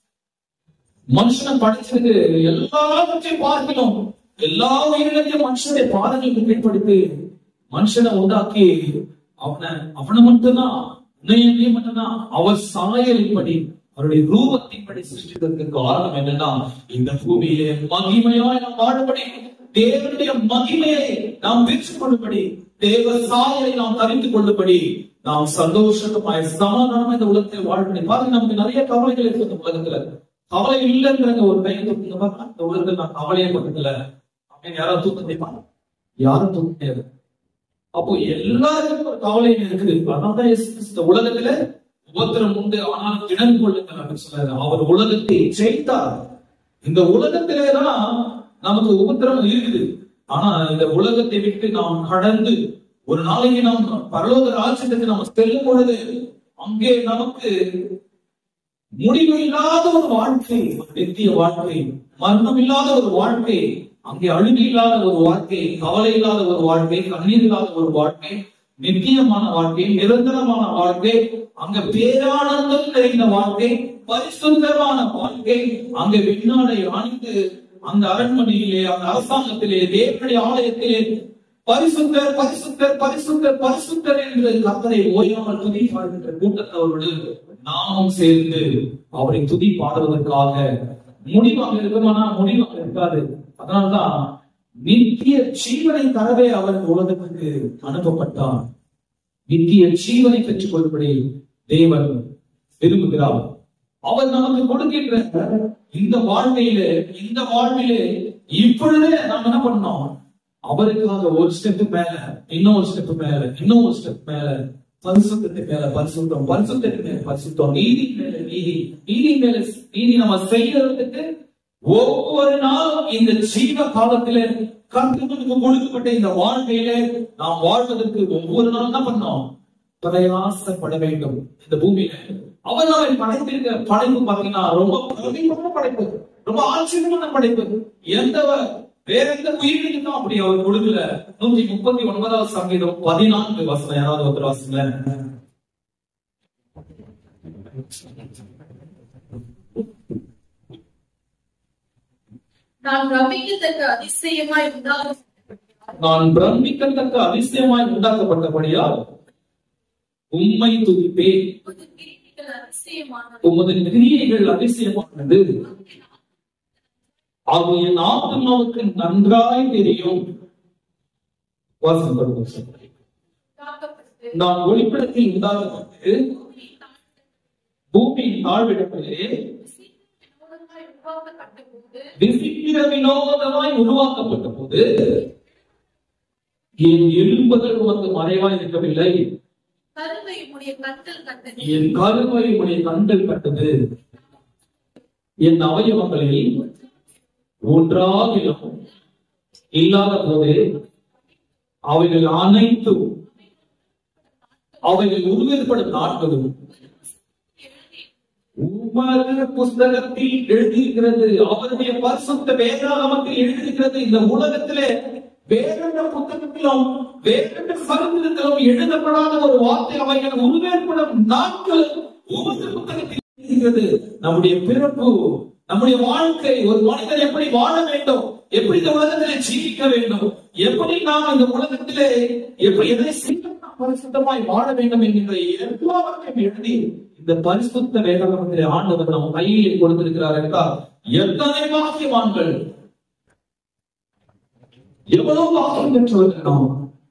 மனுஷனை படைச்சது எல்லாவற்றையும் பார்க்கணும் எல்லா உயிரினத்தையும் மனுஷனுடைய பாதங்களுக்கு கீழ்ப்படுத்தி மனுஷனை உண்டாக்கி அவனை அவனை மட்டும்தான் உன்னையே மட்டும்தான் அவர் சாயலின்படி அவருடைய ரூபத்தின்படி சிருஷ்டித்ததற்கு காரணம் என்னன்னா இந்த பூமியிலே மகிமையாய் நாம் வாழும்படி தேவனுடைய மகிமையை நாம் பெற்றுக் கொள்ளும்படி தேவ சாயலை நாம் தரித்துக் கொள்ளும்படி நாம் சந்தோஷமாய் சமாதானமா இந்த உலகத்தில் வாழ்படி பாருங்க நமக்கு நிறைய கவலைகள் இருக்கு இந்த உலகத்துல கவலை இல்லைங்கிறங்க ஒரு கை தூக்குங்க பாருங்க இந்த உலகத்துல நான் கவலையே பட்டதில்ல அப்படின்னு யாராவது தூக்க முடியுமா யாரும் தூக்க முடியாது அப்போ எல்லாருக்கும் ஒரு கவலை இருக்குது அதனால்தான் இயேசு கிறிஸ்து இந்த உலகத்துல உபத்திரம் உண்டு ஆனால் திடன் கொள்ளுங்கள் அப்படின்னு சொன்னாரு அவர் உலகத்தை ஜெயித்தார் இந்த உலகத்திலேதான் நமக்கு உபத்திரம் இருக்குது ஆனா இந்த உலகத்தை விட்டு நாம் கடந்து ஒரு நாளைக்கு நாம் பரலோக ராஜ்யத்துக்கு நாம் செல்லும் பொழுது அங்கே நமக்கு முடிவு இல்லாத ஒரு வாழ்க்கை ஒரு நித்திய வாழ்க்கை மரணம் இல்லாத ஒரு வாழ்க்கை அங்கே அழுகு இல்லாத ஒரு வாழ்க்கை கவலை இல்லாத ஒரு வாழ்க்கை கண்ணீர் இல்லாத ஒரு வாழ்க்கை நித்தியமான வாழ்க்கை நிரந்தரமான வாழ்க்கை அங்க பேரானந்தம் நிறைந்த வாழ்க்கை பரிசுத்தமான வாழ்க்கை அங்க விண்ணாடை அணிந்து அந்த அரண்மனையிலே அந்த அரசாங்கத்திலே தேவனுடைய ஆலயத்திலே பரிசுத்தர் பரிசுத்தர் பரிசுத்தர் பரிசுத்தர் என்று கத்தரை ஓயாமல் துதி பாடுகின்ற கூட்டத்தவரோடு நாமும் சேர்ந்து அவரை துதி பாடுவதற்காக முடிவாக இருக்குமானா முடிவாக இருக்காது அதனால்தான் நித்திய ஜீவனை தரவே அவர் இந்த உலகத்துக்கு அனுப்பப்பட்டார் நித்திய ஜீவனை பெற்றுக் கொள்ளும்படி தேவன் விரும்புகிறார் அவர் நமக்கு கொடுக்கின்ற இந்த வாழ்க்கையிலே இந்த வாழ்விலே இப்பொழுதே நாம் என்ன பண்ணோம் அவருக்காக ஒரு ஸ்டெப் மேல இன்னொரு ஸ்டெப் மேல இன்னொரு ஸ்டெப் மேல பரிசுத்தத்துக்கு மேல பரிசுத்தம் பரிசுத்தத்துக்கு மேல பரிசுத்தம் நீதி மேல நீதி நீதி மேல நீதி நம்ம செய்யறதுக்கு ஒவ்வொரு நாளும் இந்த ஜீவ காலத்திலே கர்த்தனுக்கு கொடுக்கப்பட்ட இந்த வாழ்க்கையிலே நாம் வாழ்வதற்கு ஒவ்வொரு நாளும் என்ன பண்ணோம் பிரயாசப்பட வேண்டும் இந்த பூமியில அவர் நம்மை படைத்திருக்க படைப்பு பாத்தீங்கன்னா ரொம்ப பிரமிப்பான படைப்பு ரொம்ப ஆச்சரியமான படைப்பு எந்த வேற எந்த உயிரினுக்கும் அப்படி அவர் கொடுக்கல நூத்தி முப்பத்தி ஒன்பதாவது சங்கீதம் பதினான்கு வசனம் யாராவது ஒருத்தர் வாசிங்க நான் பிரமிக்கத்தக்க அதிசயமாய் உண்டாகும் நான் பிரமிக்கத்தக்க அதிசயமாய் உண்டாக்கப்பட்டபடியால் உம்மை துதிப்பேன் உமது கிரியைகள் அதிசயமானது. உமது கிரியைகள் அதிசயமானது அது என் ஆத்மாவுக்கு நன்றாய் தெரியும் வாசம் பண்ணுங்க சார். காக்கப்பட்டு நான் ஒளிப்படத்தில் உண்டாக்கப்பட்டு பூமியின் தாழ்விடத்திலே வினோதமாய் உருவாக்கப்பட்ட போது விசித்திர வினோதமாய் உருவாக்கப்பட்ட போது என் எலும்புகள் உனக்கு மறைவாய் இருக்கவில்லை கருவை உடைய கண்கள் கண்டது என் கருவை உடைய கண்கள் கட்டது என் அவயவங்களில் ஒன்றாகிலும் இல்லாத போது அவைகள் அனைத்தும் அவைகள் உருவேற்படும் நாட்களும் உமது புஸ்தகத்தில் எழுதியிருக்கிறது அவருடைய பரிசுத்த வேதாகமத்தில் எழுதியிருக்கிறது இந்த உலகத்திலே வேறெந்த புத்தகத்திலும் வேறெந்த சரித்திரத்திலும் எழுதப்படாத ஒரு வார்த்தை அவைகள் உருவேற்படும் நாட்கள் உமது புத்தகத்தில் எழுதியிருக்கிறது நம்முடைய பிறப்பு நம்முடைய வாழ்க்கை ஒரு மனிதன் எப்படி வாழ வேண்டும் எப்படி இந்த உலகத்திலே ஜீவிக்க வேண்டும் எப்படி நாம் இந்த உலகத்திலே எப்படி எதை செய்ய நாம் பரிசுத்தமாய் வாழ வேண்டும் என்கின்ற எல்லாவற்றையும் எழுதி இந்த பரிசுத்த வேதாகமத்திலே ஆண்டவர் நம் கையில் கொடுத்திருக்கிறார் என்றால் எத்தனை பாக்கியவான்கள் எவ்வளவு பாக்கியம் பெற்றவர்கள் நாம்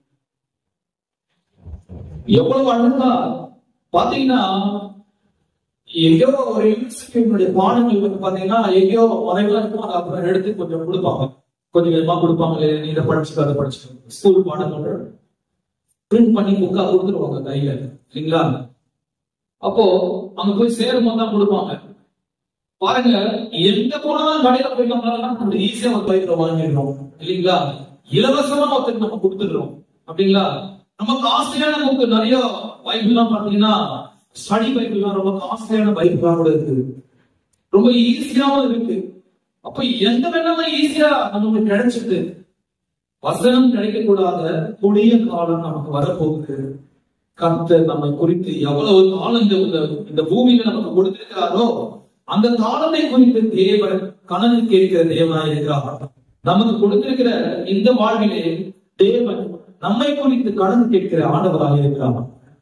எவ்வளவு அழகா பாத்தீங்கன்னா எங்கேயோ ஒரு யூனிவர்சிட்டியினுடைய பாடங்கள் வந்து பாத்தீங்கன்னா எங்கேயோ மறைவெல்லாம் இருக்கும் அதை அப்புறம் எடுத்து கொஞ்சம் கொடுப்பாங்க கொஞ்சம் கொஞ்சமா கொடுப்பாங்க நீ இதை படிச்சுக்க அதை படிச்சுக்க ஸ்கூல் பாடங்கள் பிரிண்ட் பண்ணி புக்கா கொடுத்துருவாங்க கையில இல்லைங்களா அப்போ அங்க போய் சேரும் போது தான் கொடுப்பாங்க பாருங்க எங்க போனாலும் கடையில போய் நம்மளால ஈஸியா ஒரு பயிரை வாங்கிடுறோம் இல்லைங்களா இலவசமா ஒருத்தருக்கு நம்ம கொடுத்துடுறோம் அப்படிங்களா நம்ம காஸ்ட்லியான புக்கு நிறைய பைபிள்லாம் பாத்தீங்கன்னா ஸ்டடி பைபிள்லாம் ரொம்ப காஸ்ட்லியான பைபிள்லாம் கூட இருக்குது ரொம்ப ஈஸியாவும் இருக்கு அப்ப எந்த வேணாலும் ஈஸியா நமக்கு கிடைச்சிது வசனம் கிடைக்க கூடாத கொடிய காலம் நமக்கு வரப்போகுது கர்த்தர் நம்மை குறித்து எவ்வளவு காலம் இந்த இந்த பூமியில நமக்கு கொடுத்திருக்கிறாரோ அந்த காலத்தை குறித்து தேவன் கணக்கு கேட்கிற தேவனாய் இருக்கிறார் நமக்கு கொடுத்திருக்கிற இந்த வாழ்விலே தேவன் நம்மை குறித்து கணக்கு கேட்கிற ஆண்டவராக இருக்கிறார்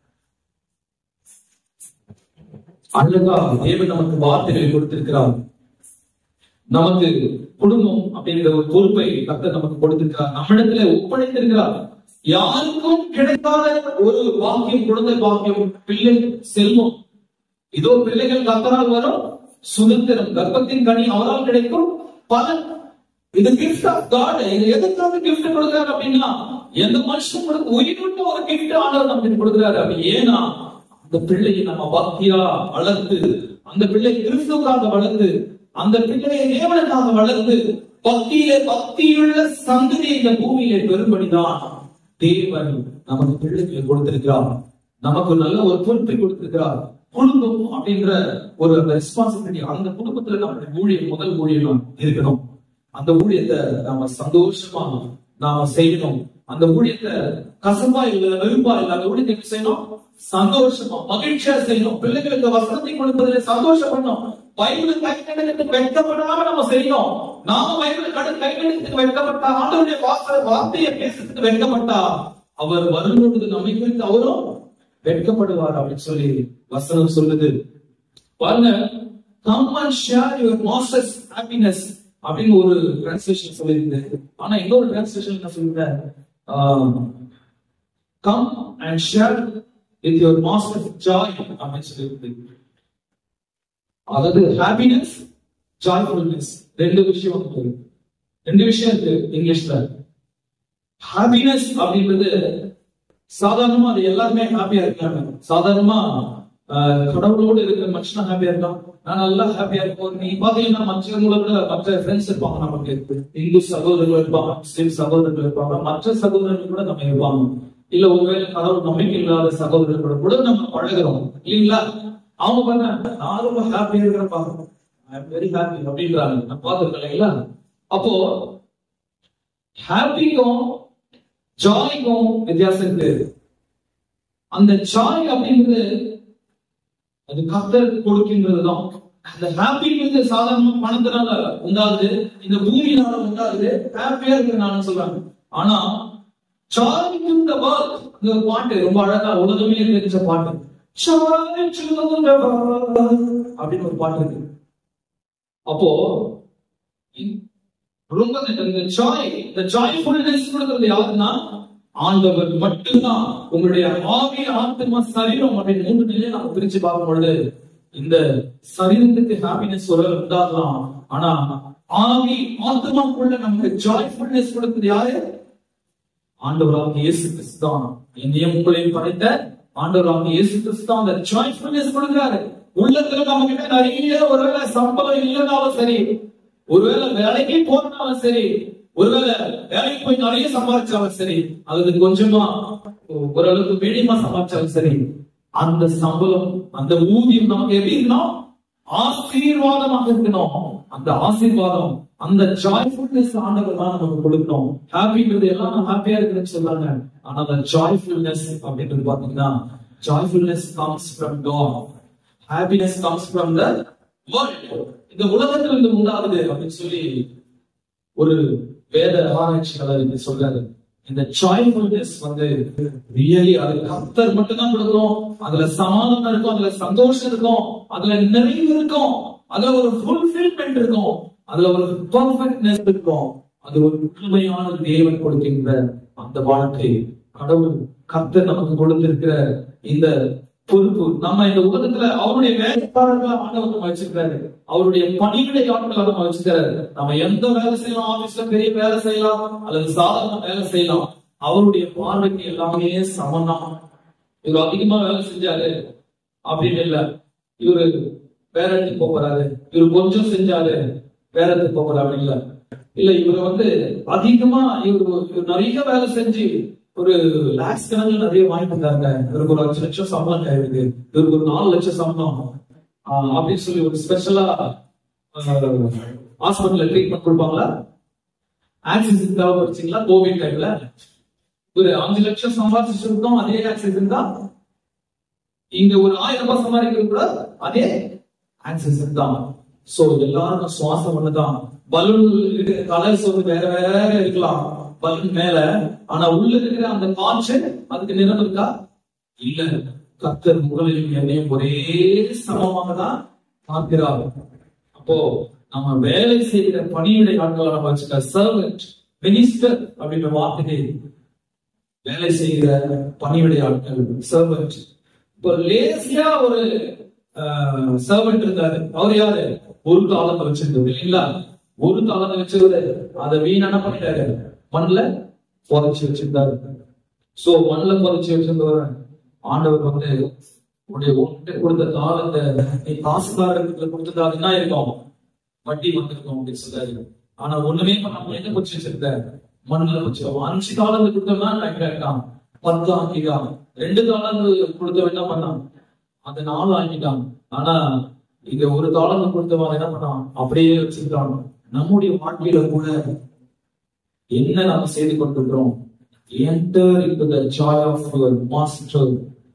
அழகா தேவன் நமக்கு வார்த்தைகளை கொடுத்திருக்கிறார் நமக்கு குடும்பம் அப்படிங்கிற ஒரு பொறுப்பை கர்த்தர் நமக்கு கொடுத்திருக்கிறார் நம்மிடத்துல ஒப்படைத்திருக்கிறார் யாருக்கும் கிடைக்காத ஒரு வாக்கியம் குழந்தை வாக்கியம் பிள்ளை செல்வம் இதோ பிள்ளைகள் கர்த்தரால் வரும் சுதந்திரம் கர்ப்பத்தின் கனி அவரால் கிடைக்கும் பலன் இது கிஃப்ட் ஆஃப் காட் இது எதுக்காக கிஃப்ட் கொடுக்குறாரு அப்படின்னா எந்த மனுஷன் கொடுக்க உயிரிட்டு ஒரு கிஃப்ட் ஆண்டவர் நமக்கு கொடுக்குறாரு அப்படி ஏன்னா அந்த பிள்ளையை நம்ம பக்தியா வளர்த்து அந்த பிள்ளை கிறிஸ்துக்காக வளர்த்து அந்த பிள்ளையை தேவனுக்காக வளர்த்து பக்தியிலே பக்தியுள்ள சந்ததி இந்த பூமியிலே பெரும்படிதான் தேவன் நமக்கு பிள்ளைகளை கொடுத்திருக்கிறார் நமக்கு நல்ல ஒரு பொறுப்பை கொடுத்திருக்கிறார் குடும்பம் அப்படின்ற ஒரு ரெஸ்பான்சிபிலிட்டி அந்த குடும்பத்துல நம்மளுடைய ஊழியம் முதல் ஊழியம் இருக்கணும் அந்த ஊழியத்தை நாம சந்தோஷமா நாம செய்யணும் அந்த ஊழியத்தை கசப்பா இல்ல வெறுப்பா இல்ல அந்த ஊழியத்தை எப்படி செய்யணும் சந்தோஷமா மகிழ்ச்சியா செய்யணும் பிள்ளைகளுக்கு வசனத்தை கொடுப்பதில் சந்தோஷப்படணும் பைபிள் கைக்கணக்கு வெட்கப்படாம நம்ம செய்யணும் நாம பைபிள் கடன் கைக்கணக்கு வெட்கப்பட்டா ஆண்டவருடைய வாச வார்த்தையை பேசுறதுக்கு வெட்கப்பட்டா அவர் வரும்பொழுது நம்மை குறித்து அவரும் வெட்கப்படுவார் அப்படின்னு சொல்லி வசனம் சொல்லுது பாருங்க come and share your masters happiness அப்படின்னு ஒரு டிரான்ஸ்லேஷன் சொல்லியிருக்கு ஆனா இன்னொரு டிரான்ஸ்லேஷன் என்ன சொல்லுங்க come and share with your master joy அப்படின்னு சொல்லியிருக்கு அதாவது ஹாப்பினஸ் ஜாய்ஃபுல்னஸ் ரெண்டு விஷயம் இருக்கு ரெண்டு விஷயம் இருக்கு இங்கிலீஷ்ல ஹாப்பினஸ் அப்படின்றது சாதாரணமா அது எல்லாருமே ஹாப்பியா இருக்காங்க சாதாரணமா ஆஹ், கடவுளோடு இருக்கிற மனுஷனா ஹாப்பியா இருக்கான் நான் நல்லா ஹாப்பியா இருப்போம் நீ பாத்தீங்கன்னா மற்றவங்கள விட மற்ற ஃப்ரெண்ட்ஸ் இருப்பாங்க நமக்கு இந்து சகோதரர்கள் இருப்பாங்க முஸ்லிம் சகோதரர்கள் இருப்பாங்க மற்ற சகோதரர்கள் கூட நம்ம இருப்பாங்க இல்ல ஒருவேளை கடவுள் நம்பிக்கை இல்லாத சகோதரர்கள் கூட நம்ம பழகுறோம் இல்லைங்களா அவங்க பாருங்க நான் ரொம்ப ஹாப்பியா இருக்கிறப்பா ஐ எம் வெரி ஹாப்பி அப்படின்றாங்க நான் பார்த்திருக்கேன் இல்லைங்களா அப்போ ஹாப்பிக்கும் ஜாய்க்கும் வித்தியாசம் இருக்கு அந்த ஜாய் அப்படிங்கிறது அது கத்தர் கொடுக்கின்றதுதான் அந்த ஹாப்பிங்கிறது சாதாரண பணத்தினால உண்டாகுது இந்த பூமியினால உண்டாகுது ஹாப்பியா இருக்கிறனால சொல்றாங்க ஆனா ஜாய் இந்த ஒரு பாட்டு ரொம்ப அழகா உலகமே தெரிஞ்ச பாட்டு Joy to the world அப்படின்னு ஒரு பாட்டு இருக்கு அப்போ இ- ரொம்ப இந்த- இந்த ஜாய் இந்த ஜாய்ஃபுல்னஸ் கொடுக்கிறது யாருன்னா ஆண்டவர் மட்டும்தான் உங்களுடைய ஆவி ஆத்மா சரீரம் அப்படின்னு மூன்று நிலையை நம்ம பிரிச்சு பார்க்கும் பொழுது இந்த சரீரத்துக்கு ஹாப்பினஸ் ஒரு உண்டாகலாம் ஆனா ஆவி ஆத்மாக்குள்ள நமக்கு ஜாய்ஃபுல்னஸ் கொடுக்கிறது யாரு ஆண்டவராக இயேசு கிறிஸ்து தான் என்னையும் உங்களையும் படைத்த ஆண்டவராக இயேசு கிறிஸ்து தான் அந்த ஜாய்ஃபுல்னஸ் கொடுக்கிறாரு உள்ளத்துல நம்ம கிட்ட நிறைய ஒருவேளை சம்பளம் இல்லைனாலும் சரி ஒருவேளை வேலைக்கு போனாலும் சரி ஒருவேளை வேலைக்கு போய் நிறைய சம்பாதிச்சாலும் சரி அல்லது கொஞ்சமா ஓரளவுக்கு மீடியமா சம்பாதிச்சாலும் சரி அந்த சம்பளம் அந்த ஊதியம் நமக்கு எப்படி இருக்கணும் ஆசீர்வாதமாக இருக்கணும் அந்த ஆசீர்வாதம் அந்த ஜாய்ஃபுல்னஸ் ஆண்டவர் தான் நமக்கு கொடுக்கணும் ஹாப்பிங்கிறது எல்லாரும் ஹாப்பியா இருக்குன்னு சொல்றாங்க ஆனா அந்த ஜாய்ஃபுல்னஸ் அப்படின்றது பாத்தீங்கன்னா joyfulness comes from God happiness comes from the world. இந்த உலகத்தில் இருந்து உண்டாகுது அப்படின்னு சொல்லி ஒரு வேத ஆராய்ச்சியாளர் இது சொல்றாரு இந்த ஜாய்ஃபுல்னஸ் வந்து ரியலி அது கர்த்தர் மட்டும்தான் கொடுக்கும் அதுல சமாதானம் இருக்கும் அதுல சந்தோஷம் இருக்கும் அதுல நிறைவு இருக்கும் அதுல ஒரு ஃபுல்ஃபில்மெண்ட் இருக்கும் அதுல ஒரு பர்ஃபெக்ட்னஸ் இருக்கும் அது ஒரு முழுமையான தேவன் கொடுக்கின்ற அந்த வாழ்க்கை கடவுள் கர்த்தர் நமக்கு கொடுத்திருக்கிற இந்த பொறுப்பு நம்ம இந்த உலகத்துல அவருடைய வேலைக்காரர்களா ஆண்டவர் நம்ம வச்சிருக்காரு அவருடைய பணிவிடை ஆட்களா நம்ம வச்சிருக்காரு நம்ம எந்த வேலை செய்யலாம் ஆபீஸ்ல பெரிய வேலை செய்யலாம் அல்லது சாதாரண வேலை செய்யலாம் அவருடைய பார்வைக்கு எல்லாமே சமம்தான் இவர் அதிகமா வேலை செஞ்சாரு அப்படின்னு இல்ல இவரு வேற இடத்துக்கு போக போறாரு இவர் கொஞ்சம் செஞ்சாரு வேற இடத்துக்கு போக போறாரு இல்ல இல்ல இவர் வந்து அதிகமா இவர் இவர் நிறைய வேலை செஞ்சு ஒரு லாக்ஸ் கணக்கில் நிறைய வாங்கிட்டு இருந்தாங்க இவருக்கு ஒரு அஞ்சு லட்சம் சம்பளம் ஆயிருக்கு இவருக்கு ஒரு நாலு லட்சம் சம்பளம் ஆஹ் அப்படின்னு சொல்லி ஒரு ஸ்பெஷலா ஹாஸ்பிட்டல்ல ட்ரீட்மெண்ட் கொடுப்பாங்களா ஆக்சிஜன் தேவைப்படுச்சிங்களா கோவிட் டைம்ல ஒரு அஞ்சு லட்சம் சம்பாதிச்சிருக்கோம் அதே ஆக்சிஜன் தான் இங்க ஒரு ஆயிரம் ரூபாய் சம்பாதிக்கிறது கூட அதே ஆக்சிஜன் தான் சோ எல்லாருக்கும் சுவாசம் ஒண்ணுதான் பலூன் கலர்ஸ் வந்து வேற வேற இருக்கலாம் பலூன் மேல ஆனா உள்ள இருக்கிற அந்த காற்று அதுக்கு நிறம் இருக்கா இல்ல கத்தர் முகலையும் என்னையும் ஒரே சமமாக தான் பார்க்கிறார் அப்போ நம்ம வேலை செய்கிற பணியுடைய ஆட்களை நம்ம வச்சுக்க சர்வெண்ட் மினிஸ்டர் அப்படின்ற வார்த்தையை வேலை செய்கிற பணியுடைய ஆட்கள் சர்வெண்ட் இப்போ லேசியா ஒரு சர்வெண்ட் இருந்தாரு அவர் யாரு ஒரு காலத்தை வச்சிருந்தவர் இல்லைங்களா ஒரு காலத்தை வச்சவரு அதை வீணான பண்ணிட்டாரு மண்ணுல புதைச்சு வச்சிருந்தாரு சோ மண்ணுல புதைச்சு வச்சிருந்தவர் ஆண்டவர் வந்து உன்னுடைய உன்கிட்ட கொடுத்த தாளத்தை நீ காசுக்காரத்துல கொடுத்ததா என்ன இருக்கும் வட்டி வந்திருக்கும் அப்படின்னு சொல்றாரு ஆனா ஒண்ணுமே பண்ணாம எங்க வச்சு வச்சிருந்த மண்ணுல வச்சு அவன் அஞ்சு காலத்து கொடுத்தவனா நான் கேட்டான் பத்து ஆக்கிட்டான் ரெண்டு காலத்து கொடுத்தவன் என்ன பண்ணான் அந்த நாலு ஆக்கிட்டான் ஆனா இங்க ஒரு காலத்து கொடுத்தவன் என்ன பண்ணான் அப்படியே வச்சிருக்கான் நம்முடைய வாழ்க்கையில கூட என்ன நாம செய்து கொண்டிருக்கிறோம் enter into the joy of our master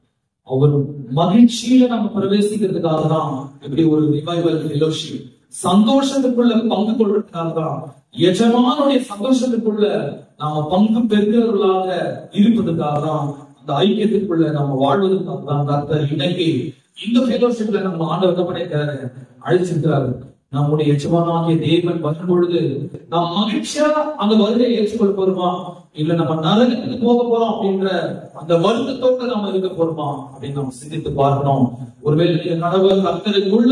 அவர் மகிழ்ச்சியில நம்ம பிரவேசிக்கிறதுக்காக தான் இப்படி ஒரு ரிவைவல் ஃபெலோஷிப் சந்தோஷத்துக்குள்ள பங்கு கொள்றதுக்காக தான் எஜமானுடைய சந்தோஷத்துக்குள்ள நாம பங்கு பெறுகிறவர்களாக இருப்பதற்காக தான் அந்த ஐக்கியத்துக்குள்ள நம்ம வாழ்வதற்காக தான் கர்த்தர் இன்னைக்கு இந்த ஃபெலோஷிப்ல நம்ம ஆண்டவர் என்ன பண்ணிருக்காரு அழைச்சிருக்கிறாரு நம்முடைய எஜமானாகிய தேவன் வரும் பொழுது நாம் மகிழ்ச்சியா அந்த வருகையை ஏற்றுக்கொள்ள போறோமா இல்ல நம்ம நரகத்துக்கு போக போறோம் அப்படின்ற அந்த வருத்தத்தோட நாம இருக்க போறோமா அப்படின்னு நம்ம சிந்தித்து பார்க்கணும் ஒருவேளை நீங்க கடவுள் கர்த்தருக்குள்ள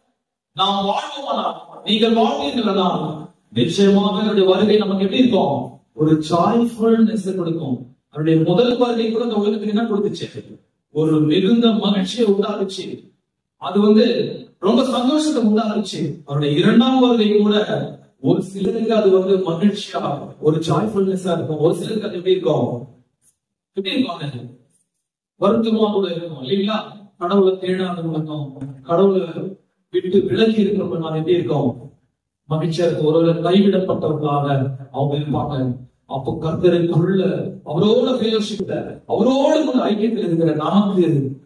நாம் வாழ்வோமானா நீங்கள் வாழ்வீர்களா நிச்சயமாக அவருடைய வருகை நமக்கு எப்படி இருக்கும் ஒரு ஜாய்ஃபுல்னஸ் கொடுக்கும் அவருடைய முதல் வருகை கூட இந்த உலகத்துக்கு என்ன கொடுத்துச்சு ஒரு மிகுந்த மகிழ்ச்சியை உண்டாக்குச்சு அது வந்து ரொம்ப சந்தோஷத்தை உண்டாக்குச்சு அவருடைய இரண்டாம் வருகை கூட ஒரு சிலருக்கு அது வந்து மகிழ்ச்சியா ஒரு ஜாய்ஃபுல்னஸா இருக்கும் ஒரு சிலருக்கு அது எப்படி இருக்கும் எப்படி இருக்கும் அது வருத்தமா கூட இருக்கும் இல்லைங்களா கடவுளை தேடாதவங்க இருக்கும் கடவுளை விட்டு விலகி இருக்கிறவங்க அது எப்படி இருக்கும் மகிழ்ச்சியா இருக்கும் ஒருவேளை கைவிடப்பட்டவர்களாக அவங்க இருப்பாங்க அப்போ கர்த்தருக்குள்ள அவரோட ஃபெலோஷிப்ல அவரோட கூட ஐக்கியத்தில் இருக்கிற நமக்கு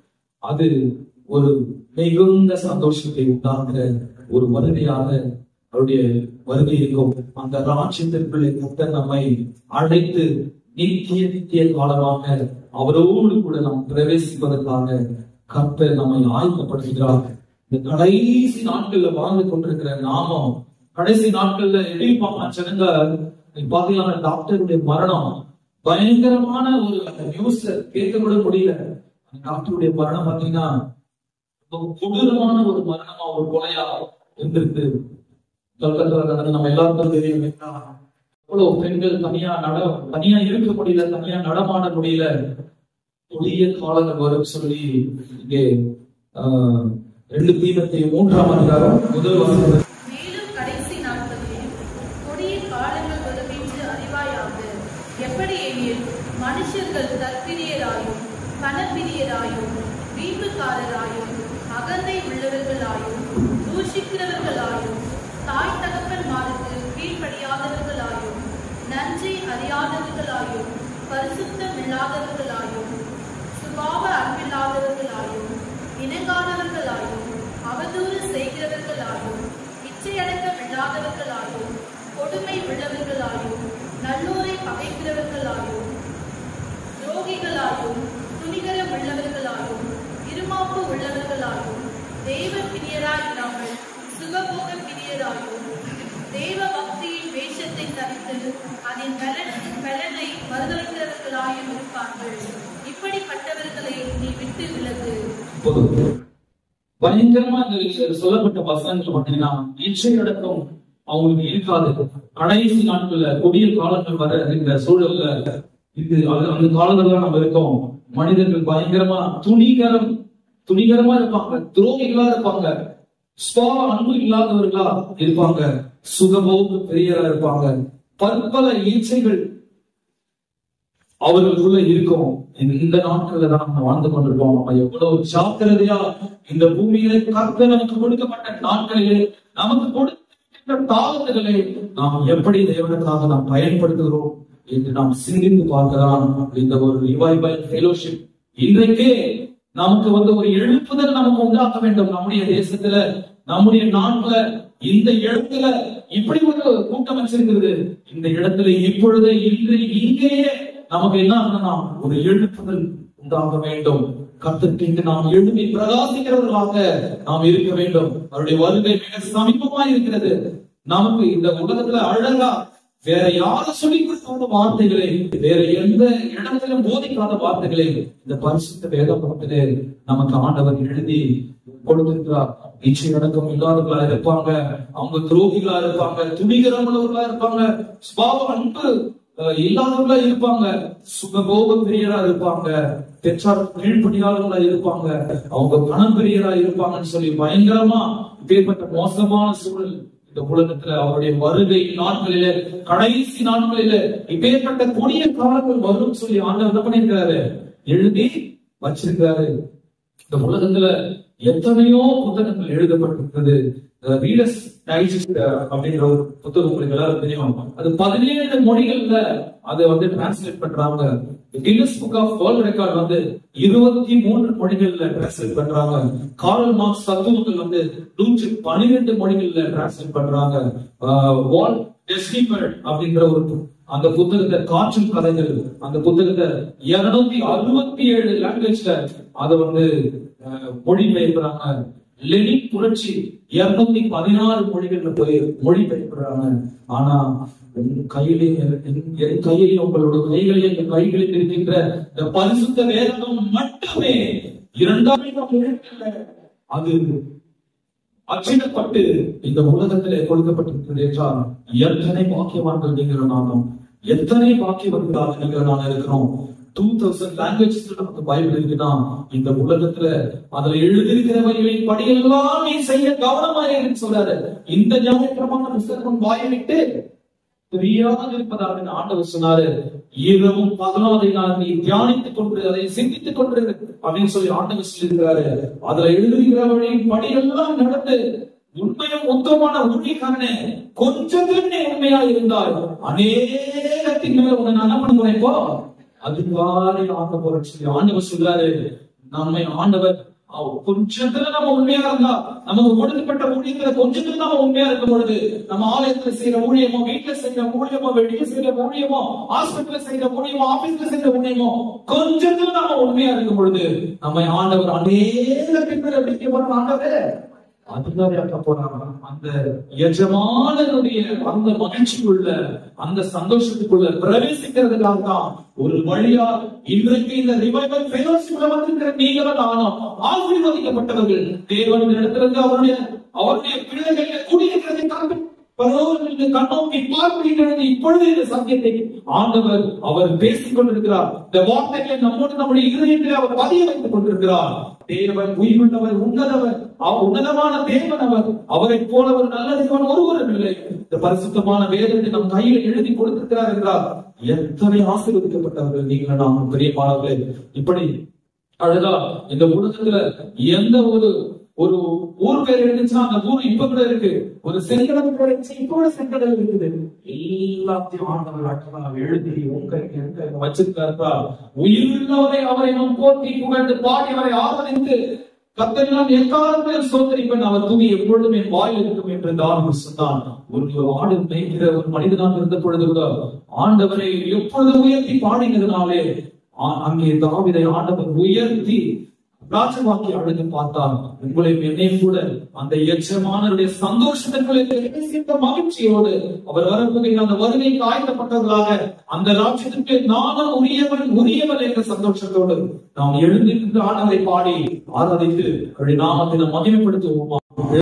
அது ஒரு மிகுந்த சந்தோஷத்தை உண்டாக்குற ஒரு வருகையாக அவருடைய வருகை இருக்கும் அந்த ராட்சியத்திற்குள்ளே கர்த்தர் நம்மை அழைத்து நித்திய நித்திய காலமாக அவரோடு கூட நாம் பிரவேசிப்பதற்காக கர்த்தர் நம்மை ஆயத்தப்படுத்துகிறார் இந்த கடைசி நாட்கள்ல வாழ்ந்து கொண்டிருக்கிற நாமம் கடைசி நாட்கள்ல எப்படி பார்க்கலாம் ஜனங்க நீங்க பாத்தீங்கன்னா டாக்டருடைய மரணம் பயங்கரமான ஒரு நியூஸ் கேட்க கூட முடியல அந்த டாக்டருடைய மரணம் பாத்தீங்கன்னா ரொம்ப கொடூரமான ஒரு மரணமா ஒரு கொலையா இருந்திருக்கு கல்கத்தால நடந்து நம்ம எல்லாருக்கும் தெரியும் இல்லைங்களா? எவ்வளவு பெண்கள் தனியா நட தனியா இருக்க முடியல தனியா நடமாட முடியல கொடிய காலங்கள் வரும் சொல்லி இங்கே ஆஹ், ரெண்டு தீபத்தை மூன்றாம் அதிகாரம் முதல் வசனம் மேலும் கடைசி நாட்களில் கொடிய காலங்கள் வரும் என்று அறிவாயாக எப்படி எனில் மனுஷர்கள் தற்பிரியராயும் பணப்பிரியராயும் வீம்புக்காரராயும் அகந்தை உள்ளவர்களாயும் தூஷிக்கிறவர்களாயும் தாய் தகப்பன்மாருக்கு கீழ்ப்படியாதவர்களாயும் நன்றி அறியாதவர்களாயும் பரிசுத்தம் இல்லாதவர்களாயும் சுபாவ அன்பில்லாதவர்களாயும் இணங்காதவர்களாயும் அவதூறு செய்கிறவர்களாயும் இச்சையடக்கம் இல்லாதவர்களாயும் கொடுமை உள்ளவர்களாயும் நல்லோரை பகைக்கிறவர்களாயும் துரோகிகளாயும் துணிகரம் உள்ளவர்களாயும் இருமாப்பு உள்ளவர்களாயும் தெய்வ பிரியராய் இல்லாமல் சுகபோக பிரியராயும் தெய்வ பக்தியின் வேஷத்தை தவிர்த்து அதன் பலன் பலனை மறுதளிக்கிறவர்களாயும் இருப்பார்கள் இப்படிப்பட்டவர்களை நீ விட்டு விலகு போதும் பயங்கரமா இந்த விஷயம் சொல்லப்பட்ட வசனங்கள் பார்த்தீங்கன்னா இச்சை அடக்கம் அவங்களுக்கு இருக்காது கடைசி நாட்கள்ல கொடிய காலங்கள் வர இருக்கிற சூழல்ல இது அது அந்த காலத்துல நம்ம இருக்கோம் மனிதர்கள் பயங்கரமா துணிகரம் துணிகரமா இருப்பாங்க துரோகிகளா இருப்பாங்க ஸ்வா அன்பு இல்லாதவர்களா இருப்பாங்க சுகபோக பெரியரா இருப்பாங்க பற்பல ஈச்சைகள் அவர்களுக்குள்ள இருக்கும் இந்த- இந்த நாட்கள்ல தான் நம்ம வாழ்ந்து கொண்டிருக்கோம் நம்ம எவ்வளவு ஜாக்கிரதையா இந்த பூமியில கர்த்தர் நமக்கு கொடுக்கப்பட்ட நாட்களிலே நமக்கு கொடுத்த தாளத்துகளை நாம் எப்படி தேவனுக்காக நாம் பயன்படுத்துகிறோம் என்று நாம் சிந்தித்து பார்க்கலாம் இந்த ஒரு ரிவைவல் ஃபெலோஷிப் இன்றைக்கே நமக்கு வந்து ஒரு எழுப்புதல் நமக்கு உண்டாக்க வேண்டும் நம்முடைய தேசத்துல நம்முடைய நாட்டுல இந்த இடத்துல இப்படி ஒரு கூட்டம் வச்சிருக்கிறது இந்த இடத்துல இப்பொழுது இன்று இங்கேயே நமக்கு என்ன ஆகணும் ஒரு எழுப்புதல் உண்டாக வேண்டும் கத்திற்கு நாம் எழுப்பி பிரகாசிக்கிறவர்களாக நாம் இருக்க வேண்டும் அவருடைய வருகை மிக சமீபமா இருக்கிறது நமக்கு இந்த உலகத்துல அழகா வேற யாரும் சொல்லி கொடுக்காத வார்த்தைகளை வேற எந்த இடத்திலும் போதிக்காத வார்த்தைகளை இந்த பரிசுத்த வேதபுரத்திலே நமக்கு ஆண்டவர் எழுதி கொடுத்திருக்கிறார் இச்சை அடக்கம் இல்லாதவர்களா இருப்பாங்க அவங்க துரோகிகளா இருப்பாங்க துணிகரமுள்ளவர்களா இருப்பாங்க சுபாவ அன்பு அஹ், இல்லாதவர்களா இருப்பாங்க சுகபோக பிரியரா இருப்பாங்க பெற்றார் கீழ்ப்படியாளர்களா இருப்பாங்க அவங்க பணம் பிரியரா இருப்பாங்கன்னு சொல்லி பயங்கரமா இப்பேற்பட்ட மோசமான சூழல் இந்த உலகத்துல அவருடைய வருகை நாட்களிலே கடைசி நாட்களிலே இப்பேற்பட்ட கொடிய காலங்கள் வரும் சொல்லி ஆண்டவர் என்ன பண்ணிருக்கிறாரு எழுதி வச்சிருக்காரு இந்த உலகத்துல எத்தனையோ புத்தகங்கள் எழுதப்பட்டிருக்கிறது ரீடர்ஸ் டைஜஸ்ட் அப்படிங்கிற ஒரு புத்தகம் உங்களுக்கு எல்லாரும் தெரியும் அது பதினேழு மொழிகள்ல அதை வந்து டிரான்ஸ்லேட் பண்றாங்க Guinness book of world record வந்து இருபத்தி மூன்று மொழிகள்ல டிரான்ஸ்லேட் பண்றாங்க காரல் மார்க்ஸ் தத்துவங்கள் வந்து நூற்றி பன்னிரெண்டு மொழிகள்ல டிரான்ஸ்லேட் பண்றாங்க ஆஹ் வால் டெஸ்டிபர்ட் அப்படிங்கிற ஒரு பு- அந்த புத்தகத்தை காற்றும் கதைகள் அந்த புத்தகத்தை இருநூத்தி அறுபத்தி ஏழு லாங்குவேஜ்ல அதை வந்து அஹ், மொழிபெயர்க்கிறாங்க லெனின் புரட்சி இருநூத்தி பதினாறு மொழிகள்ல போய் மொழிபெயர்க்கிறாங்க ஆனா என் கையிலே என் என் கையிலே உங்களோட கைகளில் என் கைகளில் இருக்கின்ற இந்த பரிசுத்த வேதம் மட்டுமே இரண்டாயிரம் எழுத்துல அது அச்சிடப்பட்டு இந்த உலகத்திலே கொடுக்கப்பட்டிருக்கிறது என்றால் எத்தனை பாக்கியவான்கள் நீங்கள் நானும் எத்தனை பாக்கியவர்களாக நீங்கள் நான் இருக்கிறோம் டூ தௌசண்ட் லாங்குவேஜஸ் நமக்கு பைபிள் இருக்குன்னா இந்த உலகத்துல அதுல எழுதியிருக்கிறவைகளின் படியெல்லாம் நீ செய்ய கவனமாக சொல்றாரு இந்த ஞாபகமான புஸ்தகம் வாயை விட்டு தெரியாமல் இருப்பதாக ஆண்டவர் சொன்னாரு இரவும் பகலாதை நான் நீ தியானித்துக் கொண்டு அதை சிந்தித்துக் கொண்டு அப்படின்னு சொல்லி ஆண்டவர் சொல்லியிருக்கிறாரு அதுல எழுதுகிறவர்களின் படியெல்லாம் நடந்து உண்மையும் உத்தமமான ஊழியக்காரனே கொஞ்சத்திலும் நீ உண்மையா இருந்தால் அநேகத்தின் மேல உன்னை நான் என்ன பண்ணுவேன் இப்போ அதுவாரி ஆண்ட போற சொல்லி ஆண்டவர் சொல்றாரு நம்மை ஆண்டவர் அவ- கொஞ்சத்துல நம்ம உண்மையா இருந்தா நமக்கு கொடுக்கப்பட்ட ஊழியத்துல கொஞ்சத்துல நம்ம உண்மையா இருக்கும் பொழுது நம்ம ஆலயத்துல செய்யற ஊழியமோ வீட்டுல செய்யற ஊழியமோ வெளியே செய்யற ஊழியமோ ஹாஸ்பிட்டல்ல செய்யற ஊழியமோ ஆபீஸ்ல செய்யற ஊழியமோ கொஞ்சத்துல நம்ம உண்மையா இருக்கும் பொழுது நம்ம ஆண்டவர் அநேக பின்னர் எப்படி போற ஆண்டவர் அதிகாரியாக்க போறாங்க அந்த எஜமானனுடைய அந்த மகிழ்ச்சிக்குள்ள அந்த சந்தோஷத்துக்குள்ள பிரவேசிக்கிறதுக்காக தான் ஒரு வழியா இன்றைக்கு இந்த ரிவைவல் ஃபெலோஷிப்ல வந்திருக்கிற நீங்களும் நானும் ஆசீர்வதிக்கப்பட்டவர்கள் தேவன் இடத்திலிருந்து அவருடைய அவருடைய பிள்ளைகளை குடியிருக்கிறதை பரலோகத்திற்கு கண்ணோக்கி பார்க்கிறது இப்பொழுது இந்த சத்தியத்தை ஆண்டவர் அவர் பேசிக் கொண்டிருக்கிறார் இந்த வார்த்தைகளை நம்மோடு நம்முடைய இருதயத்தில் அவர் பதிய வைத்துக் கொண்டிருக்கிறார் தேவன் உயிர்கொண்டவர் உன்னதவர் அவர் உன்னதமான தேவன் அவர் அவரை போல ஒரு நல்ல தேவன் ஒருவரும் இல்லை இந்த பரிசுத்தமான வேதத்தை நம் கையில் எழுதி கொடுத்திருக்கிறார் என்றார் எத்தனை ஆசீர்வதிக்கப்பட்டவர்கள் நீங்கள் நாம் பெரியமானவர்களே இப்படி அழகா இந்த உலகத்துல எந்த ஒரு ஒரு ஊர் பேர் இருந்துச்சுன்னா அந்த ஊர் இப்ப கூட இருக்கு ஒரு செங்கடல் பேர் இருந்துச்சு இப்ப கூட செங்கடல் இருக்குது எல்லாத்தையும் ஆண்டவர் அழகா எழுதி உங்க வச்சிருக்காருப்பா உயிருள்ளவரை அவரை நாம் போற்றி புகழ்ந்து பாடி அவரை ஆதரித்து கத்தெல்லாம் எக்காலத்தில் சோதரிப்பன் அவர் துணி எப்பொழுதும் என் வாயில் இருக்கும் என்று தாவீது சொன்னான் ஒரு ஆடு மேய்க்கிற ஒரு மனிதனாக இருந்த பொழுது கூட ஆண்டவரை எப்பொழுதும் உயர்த்தி பாடினதுனாலே ஆ- அங்கே தாவிதை ஆண்டவர் உயர்த்தி ராஜவாக்கி அழுது பார்த்தார் உங்களை என்னை கூட அந்த எச்சமானவருடைய சந்தோஷத்திற்குள்ளே பிரவேசித்த மகிழ்ச்சியோடு அவர் வரக்கூடிய அந்த வருகைக்கு ஆயத்தப்பட்டவர்களாக அந்த ராஜ்யத்திற்கு நானும் உரியவன் உரியவன் என்ற சந்தோஷத்தோடு நாம் எழுந்திருந்து ஆண்டவரை பாடி ஆராதித்து அவருடைய நாமத்தை நாம் மகிமைப்படுத்துவோமா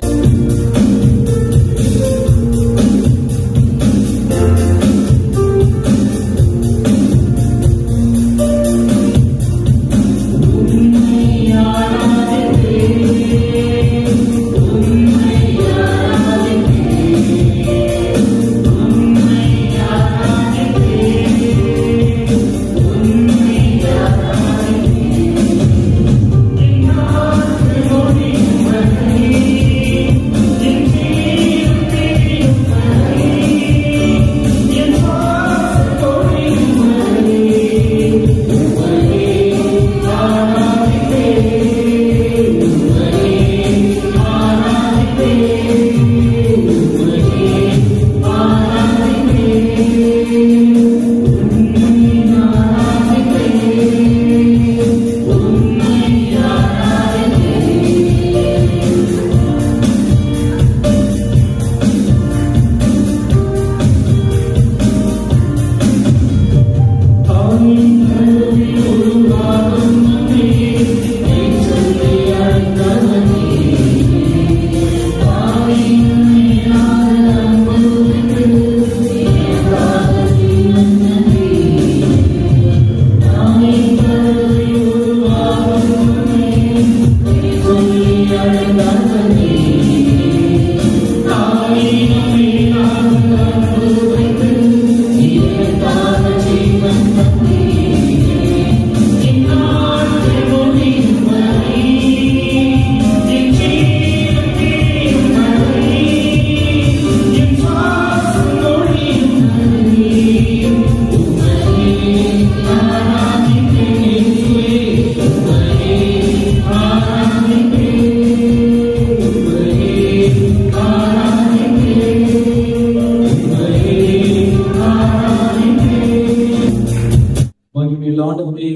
மகிமையில் ஆண்டவரே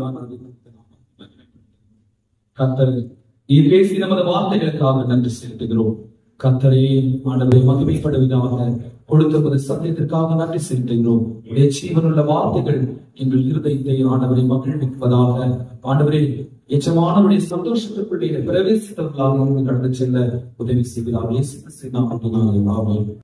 கத்தர் நீர் பேசி நமது வார்த்தைகளுக்காக நன்றி செலுத்துகிறோம் கத்தரே ஆண்டவரை மகிமைப்படுவதாக கொடுத்த ஒரு சத்தியத்திற்காக நன்றி செலுத்துகிறோம் உடைய ஜீவனுள்ள வார்த்தைகள் எங்கள் இருதயத்தை ஆண்டவரை மகிழ்விப்பதாக ஆண்டவரே எச்சமானவருடைய சந்தோஷத்திற்குள்ளே பிரவேசித்தவர்களாக கடந்து செல்ல உதவி செய்கிறார் இயேசு கிறிஸ்துவின் நாமத்தினாலே ஆமென்